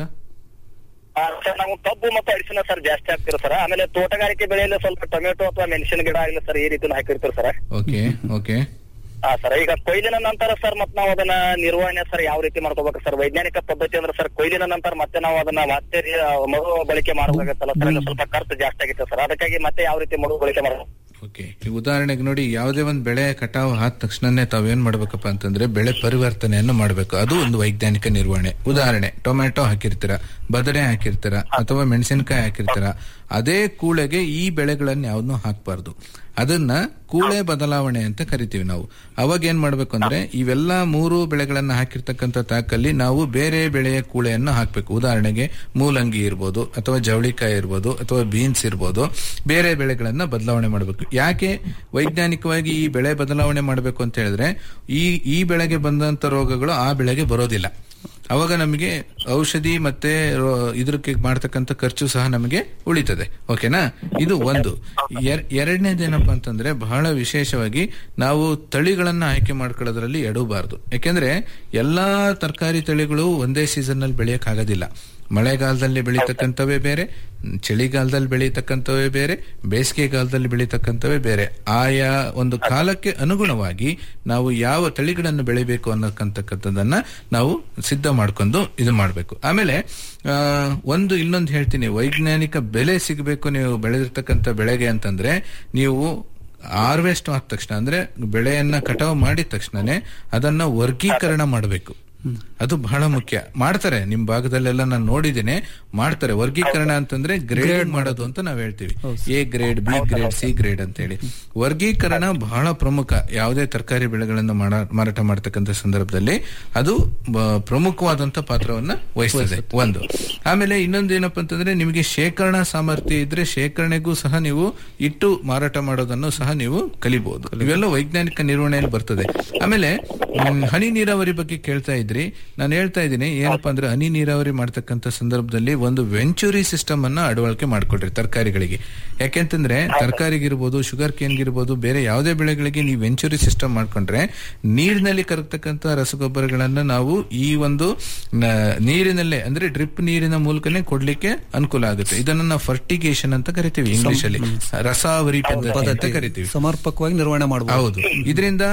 ಆ, ಸರ್ ನಾವು ಕಬ್ಬು ಮತ್ತು ಅರಿಶಿನ ಸರ್ ಜಾಸ್ತಿ ಹಾಕ್ತಿರೋ ಸರ್ ಆಮೇಲೆ ತೋಟಗಾರಿಕೆ ಬೆಳೆಯಲ್ಲಿ ಸ್ವಲ್ಪ ಟೊಮೆಟೊ ಅಥವಾ ಮೆಣಸಿನ ಗಿಡ ಆಗಲಿ ಸರ್ ಈ ರೀತಿ ಹಾಕಿರ್ತೀವಿ ಸರ್ ಓಕೆ ಓಕೆ ಹಾ ಸರ್ ಈಗ ಕೊಯ್ಲಿನ ನಂತರ ಸರ್ ಮತ್ತೆ ನಾವು ಅದನ್ನ ನಿರ್ವಹಣೆ ಸರ್ ಯಾವ ರೀತಿ ಮಾಡ್ಕೋಬೇಕು ಸರ್ ವೈಜ್ಞಾನಿಕ ಪದ್ಧತಿ ಅಂದ್ರೆ ಸರ್ ಕೊಯ್ಲಿನ ನಂತರ ಮತ್ತೆ ನಾವು ಅದನ್ನ ಮತ್ತೆ ರೀ- ಮರು ಬಳಕೆ ಮಾಡಬೇಕಾಗತ್ತಲ್ಲ ಸರ್ ಇಲ್ಲಿ ಸ್ವಲ್ಪ ಖರ್ಚು ಜಾಸ್ತಿ ಆಗುತ್ತೆ ಸರ್ ಅದಕ್ಕಾಗಿ ಮತ್ತೆ ಯಾವ ರೀತಿ ಮರು ಬಳಕೆ ಮಾಡಬೇಕು ಓಕೆ ಈಗ ಉದಾಹರಣೆಗೆ ನೋಡಿ ಯಾವುದೇ ಒಂದು ಬೆಳೆ ಕಟಾವು ಆದ ತಕ್ಷಣನೇ ತಾವೇನ್ ಮಾಡ್ಬೇಕಪ್ಪ ಅಂತಂದ್ರೆ ಬೆಳೆ ಪರಿವರ್ತನೆಯನ್ನು ಮಾಡಬೇಕು ಅದು ಒಂದು ವೈಜ್ಞಾನಿಕ ನಿರ್ವಹಣೆ ಉದಾಹರಣೆ ಟೊಮ್ಯಾಟೊ ಹಾಕಿರ್ತೀರ ಬದನೆ ಹಾಕಿರ್ತೀರ ಅಥವಾ ಮೆಣಸಿನಕಾಯಿ ಹಾಕಿರ್ತೀರ ಅದೇ ಕೂಳೆಗೆ ಈ ಬೆಳೆಗಳನ್ನ ಯಾವ್ದನ್ನೂ ಹಾಕಬಾರ್ದು ಅದನ್ನ ಕೂಳೆ ಬದಲಾವಣೆ ಅಂತ ಕರಿತೀವಿ ನಾವು ಅವಾಗ ಏನ್ ಮಾಡ್ಬೇಕು ಅಂದ್ರೆ ಇವೆಲ್ಲ ಮೂರು ಬೆಳೆಗಳನ್ನ ಹಾಕಿರ್ತಕ್ಕಂಥ ತಾಕಲ್ಲಿ ನಾವು ಬೇರೆ ಬೆಳೆಯ ಕೂಳೆಯನ್ನು ಹಾಕ್ಬೇಕು ಉದಾಹರಣೆಗೆ ಮೂಲಂಗಿ ಇರ್ಬೋದು ಅಥವಾ ಜವಳಿಕಾಯಿ ಇರ್ಬೋದು ಅಥವಾ ಬೀನ್ಸ್ ಇರ್ಬೋದು ಬೇರೆ ಬೆಳೆಗಳನ್ನ ಬದಲಾವಣೆ ಮಾಡಬೇಕು ಯಾಕೆ ವೈಜ್ಞಾನಿಕವಾಗಿ ಈ ಬೆಳೆ ಬದಲಾವಣೆ ಮಾಡಬೇಕು ಅಂತ ಹೇಳಿದ್ರೆ ಈ ಈ ಬೆಳೆಗೆ ಬಂದಂತ ರೋಗಗಳು ಆ ಬೆಳೆಗೆ ಬರೋದಿಲ್ಲ ಅವಾಗ ನಮಗೆ ಔಷಧಿ ಮತ್ತೆ ರೋ- ಇದಕ್ಕೆ ಮಾಡ್ತಕ್ಕಂಥ ಖರ್ಚು ಸಹ ನಮಗೆ ಉಳಿತದೆ ಓಕೆನಾ ಇದು ಒಂದು ಎರ್- ಎರಡನೇದೇನಪ್ಪ ಅಂತಂದ್ರೆ ಬಹಳ ವಿಶೇಷವಾಗಿ ನಾವು ತಳಿಗಳನ್ನ ಆಯ್ಕೆ ಮಾಡ್ಕೊಳ್ಳೋದ್ರಲ್ಲಿ ಎಡಬಾರ್ದು ಯಾಕೆಂದ್ರೆ ಎಲ್ಲಾ ತರಕಾರಿ ತಳಿಗಳು ಒಂದೇ ಸೀಸನ್ ನಲ್ಲಿ ಬೆಳೆಯಕ್ ಆಗೋದಿಲ್ಲ ಮಳೆಗಾಲದಲ್ಲಿ ಬೆಳೀತಕ್ಕಂಥವೇ ಬೇರೆ ಚಳಿಗಾಲದಲ್ಲಿ ಬೆಳೀತಕ್ಕಂಥವೇ ಬೇರೆ ಬೇಸಿಗೆಗಾಲದಲ್ಲಿ ಬೆಳೀತಕ್ಕಂಥವೇ ಬೇರೆ ಆಯಾ ಒಂದು ಕಾಲಕ್ಕೆ ಅನುಗುಣವಾಗಿ ನಾವು ಯಾವ ತಳಿಗಳನ್ನು ಬೆಳಿಬೇಕು ಅನ್ನಕ್ಕಂತಕ್ಕಂಥದ್ದನ್ನ ನಾವು ಸಿದ್ಧ ಮಾಡ್ಕೊಂಡು ಇದು ಮಾಡಬೇಕು ಆಮೇಲೆ ಆ, ಒಂದು ಇನ್ನೊಂದು ಹೇಳ್ತೀನಿ ವೈಜ್ಞಾನಿಕ ಬೆಲೆ ಸಿಗಬೇಕು ನೀವು ಬೆಳೆದಿರ್ತಕ್ಕಂಥ ಬೆಳೆಗೆ ಅಂತಂದ್ರೆ ನೀವು ಹಾರ್ವೆಸ್ಟ್ ಆದ ತಕ್ಷಣ ಅಂದ್ರೆ ಬೆಳೆಯನ್ನ ಕಟಾವು ಮಾಡಿದ ತಕ್ಷಣನೇ ಅದನ್ನ ವರ್ಗೀಕರಣ ಮಾಡಬೇಕು ಅದು ಬಹಳ ಮುಖ್ಯ ಮಾಡ್ತಾರೆ ನಿಮ್ ಭಾಗದಲ್ಲೆಲ್ಲ ನಾನು ನೋಡಿದ್ದೇನೆ ಮಾಡ್ತಾರೆ ವರ್ಗೀಕರಣ ಅಂತಂದ್ರೆ ಗ್ರೇಡ್ ಮಾಡೋದು ಅಂತ ನಾವ್ ಹೇಳ್ತೀವಿ A grade B grade C grade ಅಂತ ಹೇಳಿ ವರ್ಗೀಕರಣ ಬಹಳ ಪ್ರಮುಖ ಯಾವುದೇ ತರಕಾರಿ ಬೆಳೆಗಳನ್ನು ಮಾಡ- ಮಾರಾಟ ಮಾಡ್ತಕ್ಕಂಥ ಸಂದರ್ಭದಲ್ಲಿ ಅದು ಬ- ಪ್ರಮುಖವಾದಂತ ಪಾತ್ರವನ್ನ ವಹಿಸ್ತದೆ ಒಂದು ಆಮೇಲೆ ಇನ್ನೊಂದು ಏನಪ್ಪಾ ಅಂತಂದ್ರೆ ನಿಮಗೆ ಶೇಖರಣಾ ಸಾಮರ್ಥ್ಯ ಇದ್ರೆ ಶೇಖರಣೆಗೂ ಸಹ ನೀವು ಇಟ್ಟು ಮಾರಾಟ ಮಾಡೋದನ್ನು ಸಹ ನೀವು ಕಲಿಬಹುದು ಇವೆಲ್ಲ ವೈಜ್ಞಾನಿಕ ನಿರ್ವಹಣೆಯಲ್ಲಿ ಬರ್ತದೆ ಆಮೇಲೆ ಮ್, ಹನಿ ನೀರಾವರಿ ಬಗ್ಗೆ ಕೇಳ್ತಾ ಇದ್ರಿ ನಾನು ಹೇಳ್ತಾ ಇದ್ದೀನಿ ಏನಪ್ಪಾ ಅಂದ್ರೆ ಹನಿ ನೀರಾವರಿ ಮಾಡ್ತಕ್ಕಂಥ ಸಂದರ್ಭದಲ್ಲಿ ಒಂದು ವೆಂಚುರಿ ಸಿಸ್ಟಮ್ ಅನ್ನ ಅಳವಡಿಕೆ ಮಾಡ್ಕೊಡ್ರಿ ತರಕಾರಿಗಳಿಗೆ ಯಾಕೆಂತಂದ್ರೆ ತರಕಾರಿಗಿರ್ಬೋದು ಶುಗರ್ ಕೇನ್ಗಿರ್ಬೋದು ಬೇರೆ ಯಾವುದೇ ಬೆಳೆಗಳಿಗೆ ನೀವು ವೆಂಚುರಿ ಸಿಸ್ಟಮ್ ಮಾಡ್ಕೊಂಡ್ರೆ ನೀರಿನಲ್ಲಿ ಕರಗ್ತಕ್ಕಂಥ ರಸಗೊಬ್ಬರಗಳನ್ನ ನಾವು ಈ ಒಂದು ನ- ನೀರಿನಲ್ಲೇ ಅಂದ್ರೆ ಡ್ರಿಪ್ ನೀರಿನ ಮೂಲಕನೇ ಕೊಡ್ಲಿಕ್ಕೆ ಅನುಕೂಲ ಆಗುತ್ತೆ ಇದನ್ನ ನಾವು ಫರ್ಟಿಗೇಷನ್ ಅಂತ ಕರಿತೀವಿ ಇಂಗ್ಲಿಷ್ ಅಲ್ಲಿ ರಸಾವರಿ ಪದ್ಧತಿ ಅಂತ ಕರಿತೀವಿ ಸಮರ್ಪಕವಾಗಿ ನಿರ್ವಹಣೆ ಮಾಡಬಹುದು ಹೌದು ಇದರಿಂದ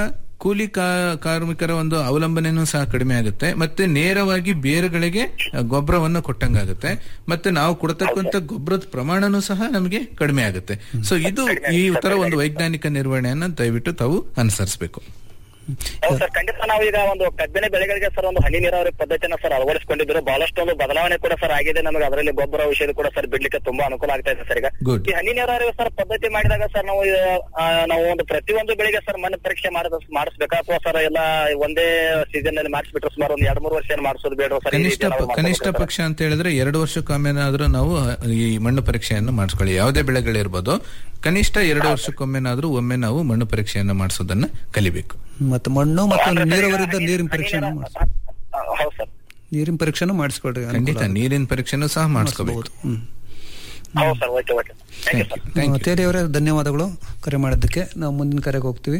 ಕೂಲಿ ಕಾ- ಕಾರ್ಮಿಕರ ಒಂದು ಅವಲಂಬನೆನೂ ಸಹ ಕಡಿಮೆ ಆಗುತ್ತೆ ಮತ್ತೆ ನೇರವಾಗಿ ಬೇರುಗಳಿಗೆ ಆ, ಗೊಬ್ಬರವನ್ನು ಕೊಟ್ಟಂಗಾಗುತ್ತೆ ಮತ್ತೆ ನಾವು ಕೊಡ್ತಕ್ಕಂಥ ಗೊಬ್ಬರದ ಪ್ರಮಾಣನೂ ಸಹ ನಮಗೆ ಕಡಿಮೆ ಆಗುತ್ತೆ ಸೊ ಇದು ಈ ತರ ಒಂದು ವೈಜ್ಞಾನಿಕ ನಿರ್ವಹಣೆಯನ್ನ ದಯವಿಟ್ಟು ತಾವು ಅನುಸರಿಸಬೇಕು ಹೌದು ಸರ್ ಖಂಡಿತ ನಾವು ಈಗ ಒಂದು ಕಬ್ಬಿನ ಬೆಳೆಗಳಿಗೆ ಸರ್ ಒಂದು ಹನಿ ನೀರಾವರಿ ಪದ್ಧತಿನ ಸರ್ ಅಳವಡಿಸಿಕೊಂಡಿದ್ರು ಬಹಳಷ್ಟು ಒಂದು ಬದಲಾವಣೆ ಕೂಡ ಸರ್ ಆಗಿದೆ ನಮಗೆ ಅದರಲ್ಲಿ ಗೊಬ್ಬರ ಔಷಧಿ ಕೂಡ ಸರ್ ಬಿಡ್ಲಿಕ್ಕೆ ತುಂಬಾ ಅನುಕೂಲ ಆಗ್ತಾ ಇದೆ ಸರ್ ಈಗ Good. ಈ ಹನಿ ನೀರಾವರಿ ಸರ್ ಪದ್ಧತಿ ಮಾಡಿದಾಗ ಸರ್ ನಾವು ಇದು, ಆ, ನಾವು ಒಂದು ಪ್ರತಿಯೊಂದು ಬೆಳೆಗೆ ಸರ್ ಮಣ್ಣು ಪರೀಕ್ಷೆ ಮಾಡಿದ ಮಾಡಿಸ್ಬೇಕಾ ಅಥವಾ ಸರ್ ಎಲ್ಲ ಒಂದೇ ಸೀಸನ್ ನಲ್ಲಿ ಮಾಡಿಸ್ಬಿಟ್ರೆ ಸುಮಾರು ಒಂದು ಎರಡು ಮೂರು ವರ್ಷ ಏನು ಮಾಡಿಸೋದು ಬೇಡ ಸರ್ ಈ ರೀತಿ ಕನಿಷ್ಠ ನಾವು ಕನಿಷ್ಠ ಮಾಡ್ಕೊಬೇಕಾ ಸರ್? ಪಕ್ಷ ಅಂತ ಹೇಳಿದ್ರೆ ಎರಡು ವರ್ಷಕ್ಕೊಮ್ಮೆನಾದ್ರೂ ನಾವು ಈ ಮಣ್ಣು ಪರೀಕ್ಷೆಯನ್ನು ಮಾಡಿಸ್ಕೊಳ್ಳಿ ಯಾವುದೇ ಬೆಳೆಗಳಿರ್ಬೋದು ಕನಿಷ್ಠ ಎರಡು ವರ್ಷಕ್ಕೊಮ್ಮೆನಾದ್ರೂ ಒಮ್ಮೆ ನಾವು ಮಣ್ಣು ಪರೀಕ್ಷೆಯನ್ನು ಮಾಡಿಸೋದನ್ನ ಕಲಿಬೇಕು ಮತ್ತೆ ಮಣ್ಣು ಮತ್ತು ಅಂದ್ರೆ ಸರ್ ಈಗ ನೀರಾವರಿಯಿಂದ ಹನಿ- ನೀರಿನ ಹನಿ ಪರೀಕ್ಷೆನೂ ನೀರ- ಮಾಡಿಸ್ ಆ, ಹೌದು ಸರ್ ನೀರಿನ ಪರೀಕ್ಷೆನೂ ಮಾಡಿಸ್ಕೊಳ್ರಿ ಅನುಕೂಲ ಖಂಡಿತ ಆಗುತ್ತೆ. ನೀರಿನ ಪರೀಕ್ಷೆನೂ ಸಹ ಮಾಡಿಸ್ಕೋಬೇಕು ಮಾಡಿಸ್ಬೋದು. ಹ್ಮ್ ಹೌದು sir okay okay thank you sir thank you ತೇರಿ ಅವರೇ ಧನ್ಯವಾದಗಳು ಕರೆ ಮಾಡಿದ್ದಕ್ಕೆ ನಾವು ಮುಂದಿನ ಕರೆಗೆ ಹೋಗ್ತೀವಿ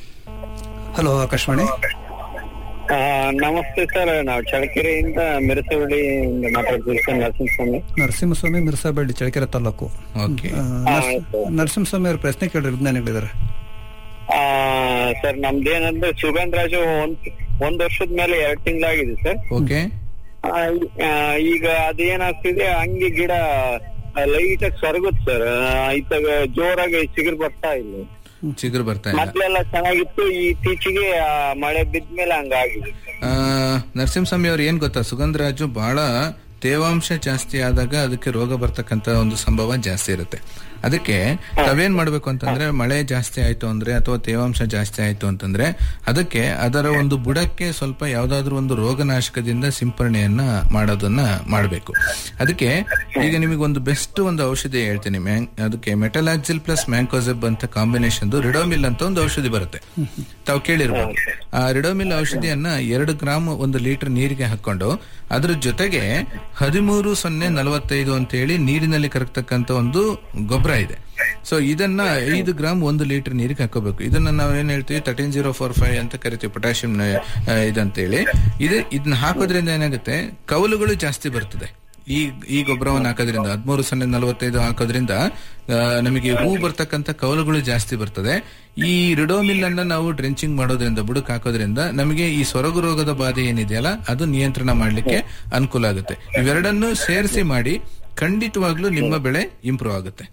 ಹಲೋ ಆಕಾಶವಾಣಿ ಆ, ನಮಸ್ತೆ ಸರ್ ನಾವು ಚಳ್ಳಕೆರೆಯಿಂದ ಮೆರಸವಳ್ಳಿಯಿಂದ ಮಾತಾಡ್ತೀವಿ ಸರ್ ನರಸಿಂಹಸ್ವಾಮಿ ನರಸಿಂಹಸ್ವಾಮಿ ಮಿರ್ಸಾಬೆಳ್ಳಿ ಚಳ್ಳಕೆರೆ ತಾಲೂಕು ಓಕೆ ಆ, ನರಸ- ನರಸಿಂಹಸ್ವಾಮಿ ಅವ್ರ ಪ್ರಶ್ನೆ ಕೇಳ್ರಿ ವಿಜ್ಞಾನಿಗಳಿದ್ದಾರೆ ಆ, ಸರ್ ನಮ್ದೇನಂದ್ರೆ ಸುಗಂಧ ರಾಜು ಒಂದ್ ಒಂದ್ ವರ್ಷದ ಮೇಲೆ ಎರಡ್ ತಿಂಗಳಾಗಿದೆ ಸರ್ ಓಕೆ ಆ, ಆ, ಈಗ ಅದೇನಾಗ್ತಿದೆ ಹಂಗೆ ಗಿಡ ಲೈಟ್ ಆಗಿ ಸೊರಗುತ್ತೆ ಸರ್ ಇತ್ತಾಗ ಜೋರಾಗಿ ಚಿಗುರು ಬರ್ತಾ ಇಲ್ಲ ಚಿಗುರು ಬರ್ತಾ ಇಲ್ಲ ಮೊದ್ಲೆಲ್ಲ ಚೆನ್ನಾಗಿತ್ತು ಈ ಇತ್ತೀಚೆಗೆ ಆ, ಮಳೆ ಬಿದ್ಮೇಲೆ ಹಂಗಾಗಿದೆ ಆ, ನರಸಿಂಹಸ್ವಾಮಿ ಅವ್ರು ಏನ್ ಗೊತ್ತಾ ಸುಗಂಧರಾಜು ಬಹಳ ತೇವಾಂಶ ಜಾಸ್ತಿ ಆದಾಗ ಅದಕ್ಕೆ ರೋಗ ಬರ್ತಕ್ಕಂತ ಒಂದು ಸಂಭವ ಜಾಸ್ತಿ ಇರುತ್ತೆ ಅದಕ್ಕೆ ತಾವೇನ್ ಮಾಡ್ಬೇಕು ಅಂತಂದ್ರೆ ಮಳೆ ಜಾಸ್ತಿ ಆಯ್ತು ಅಂದ್ರೆ ಅಥವಾ ತೇವಾಂಶ ಜಾಸ್ತಿ ಆಯ್ತು ಅಂತಂದ್ರೆ ಅದಕ್ಕೆ ಅದರ ಒಂದು ಬುಡಕ್ಕೆ ಸ್ವಲ್ಪ ಯಾವ್ದಾದ್ರು ಒಂದು ರೋಗನಾಶಕದಿಂದ ಸಿಂಪರಣೆಯನ್ನ ಮಾಡೋದನ್ನ ಮಾಡಬೇಕು ಅದಕ್ಕೆ ಈಗ ನಿಮಗೆ ಒಂದು ಬೆಸ್ಟ್ ಒಂದು ಔಷಧಿ ಹೇಳ್ತೀನಿ ಮ್ಯಾಂಗ್ ಅದಕ್ಕೆ ಮೆಟಲಾಕ್ಸಿಲ್ ಪ್ಲಸ್ ಮ್ಯಾಂಕೋಸೆಬ್ ಅಂತ ಕಾಂಬಿನೇಷನ್ ರಿಡೋಮಿಲ್ ಅಂತ ಒಂದು ಔಷಧಿ ಬರುತ್ತೆ ತಾವು ಕೇಳಿರ್ಬೋದು ಆ ರಿಡೋಮಿಲ್ ಔಷಧಿಯನ್ನ ಎರಡು ಗ್ರಾಮ್ ಒಂದು ಲೀಟರ್ ನೀರಿಗೆ ಹಾಕೊಂಡು ಅದ್ರ ಜೊತೆಗೆ ಹದಿಮೂರು ಸೊನ್ನೆ ನಲವತ್ತೈದು ಅಂತ ಹೇಳಿ ನೀರಿನಲ್ಲಿ ಕರಗ್ತಕ್ಕಂತ ಒಂದು ಗೊಬ್ಬರ ಇದೆ ಸೊ ಇದನ್ನ ಐದು ಗ್ರಾಮ್ ಒಂದು ಲೀಟರ್ ನೀರಿಗೆ ಹಾಕೋಬೇಕು ಇದನ್ನ ನಾವು ಏನ್ ಹೇಳ್ತೀವಿ ತರ್ಟೀನ್ ಜೀರೋ ಫೋರ್ ಫೈವ್ ಅಂತ ಕರಿತೀವಿ ಪೊಟ್ಯಾಷಿಯಂ ಇದಂತೇಳಿ ಇದು ಇದನ್ನ ಹಾಕೋದ್ರಿಂದ ಏನಾಗುತ್ತೆ ಕವಲುಗಳು ಜಾಸ್ತಿ ಬರ್ತದೆ ಈ ಈ ಗೊಬ್ಬರವನ್ನು ಹಾಕೋದ್ರಿಂದ ಹದಿಮೂರು ಸೊನ್ನೆ ನಲವತ್ತೈದು ಹಾಕೋದ್ರಿಂದ ಆ, ನಮಗೆ ಹೂ ಬರ್ತಕ್ಕಂಥ ಕವಲುಗಳು ಜಾಸ್ತಿ ಬರ್ತದೆ ಈ ರಿಡೋಮಿಲ್ ಅನ್ನ ನಾವು ಡ್ರೆಂಚಿಂಗ್ ಮಾಡೋದ್ರಿಂದ ಬುಡಕ್ ಹಾಕೋದ್ರಿಂದ ನಮಗೆ ಈ ಸೊರಗು ರೋಗದ ಬಾಧೆ ಏನಿದೆಯಲ್ಲ ಅದು ನಿಯಂತ್ರಣ ಮಾಡ್ಲಿಕ್ಕೆ ಅನುಕೂಲ ಆಗುತ್ತೆ ಇವೆರಡನ್ನು ಸೇರಿಸಿ ಮಾಡಿ ಖಂಡಿತವಾಗ್ಲೂ ನಿಮ್ಮ ಬೆಳೆ ಇಂಪ್ರೂವ್ ಆಗುತ್ತೆ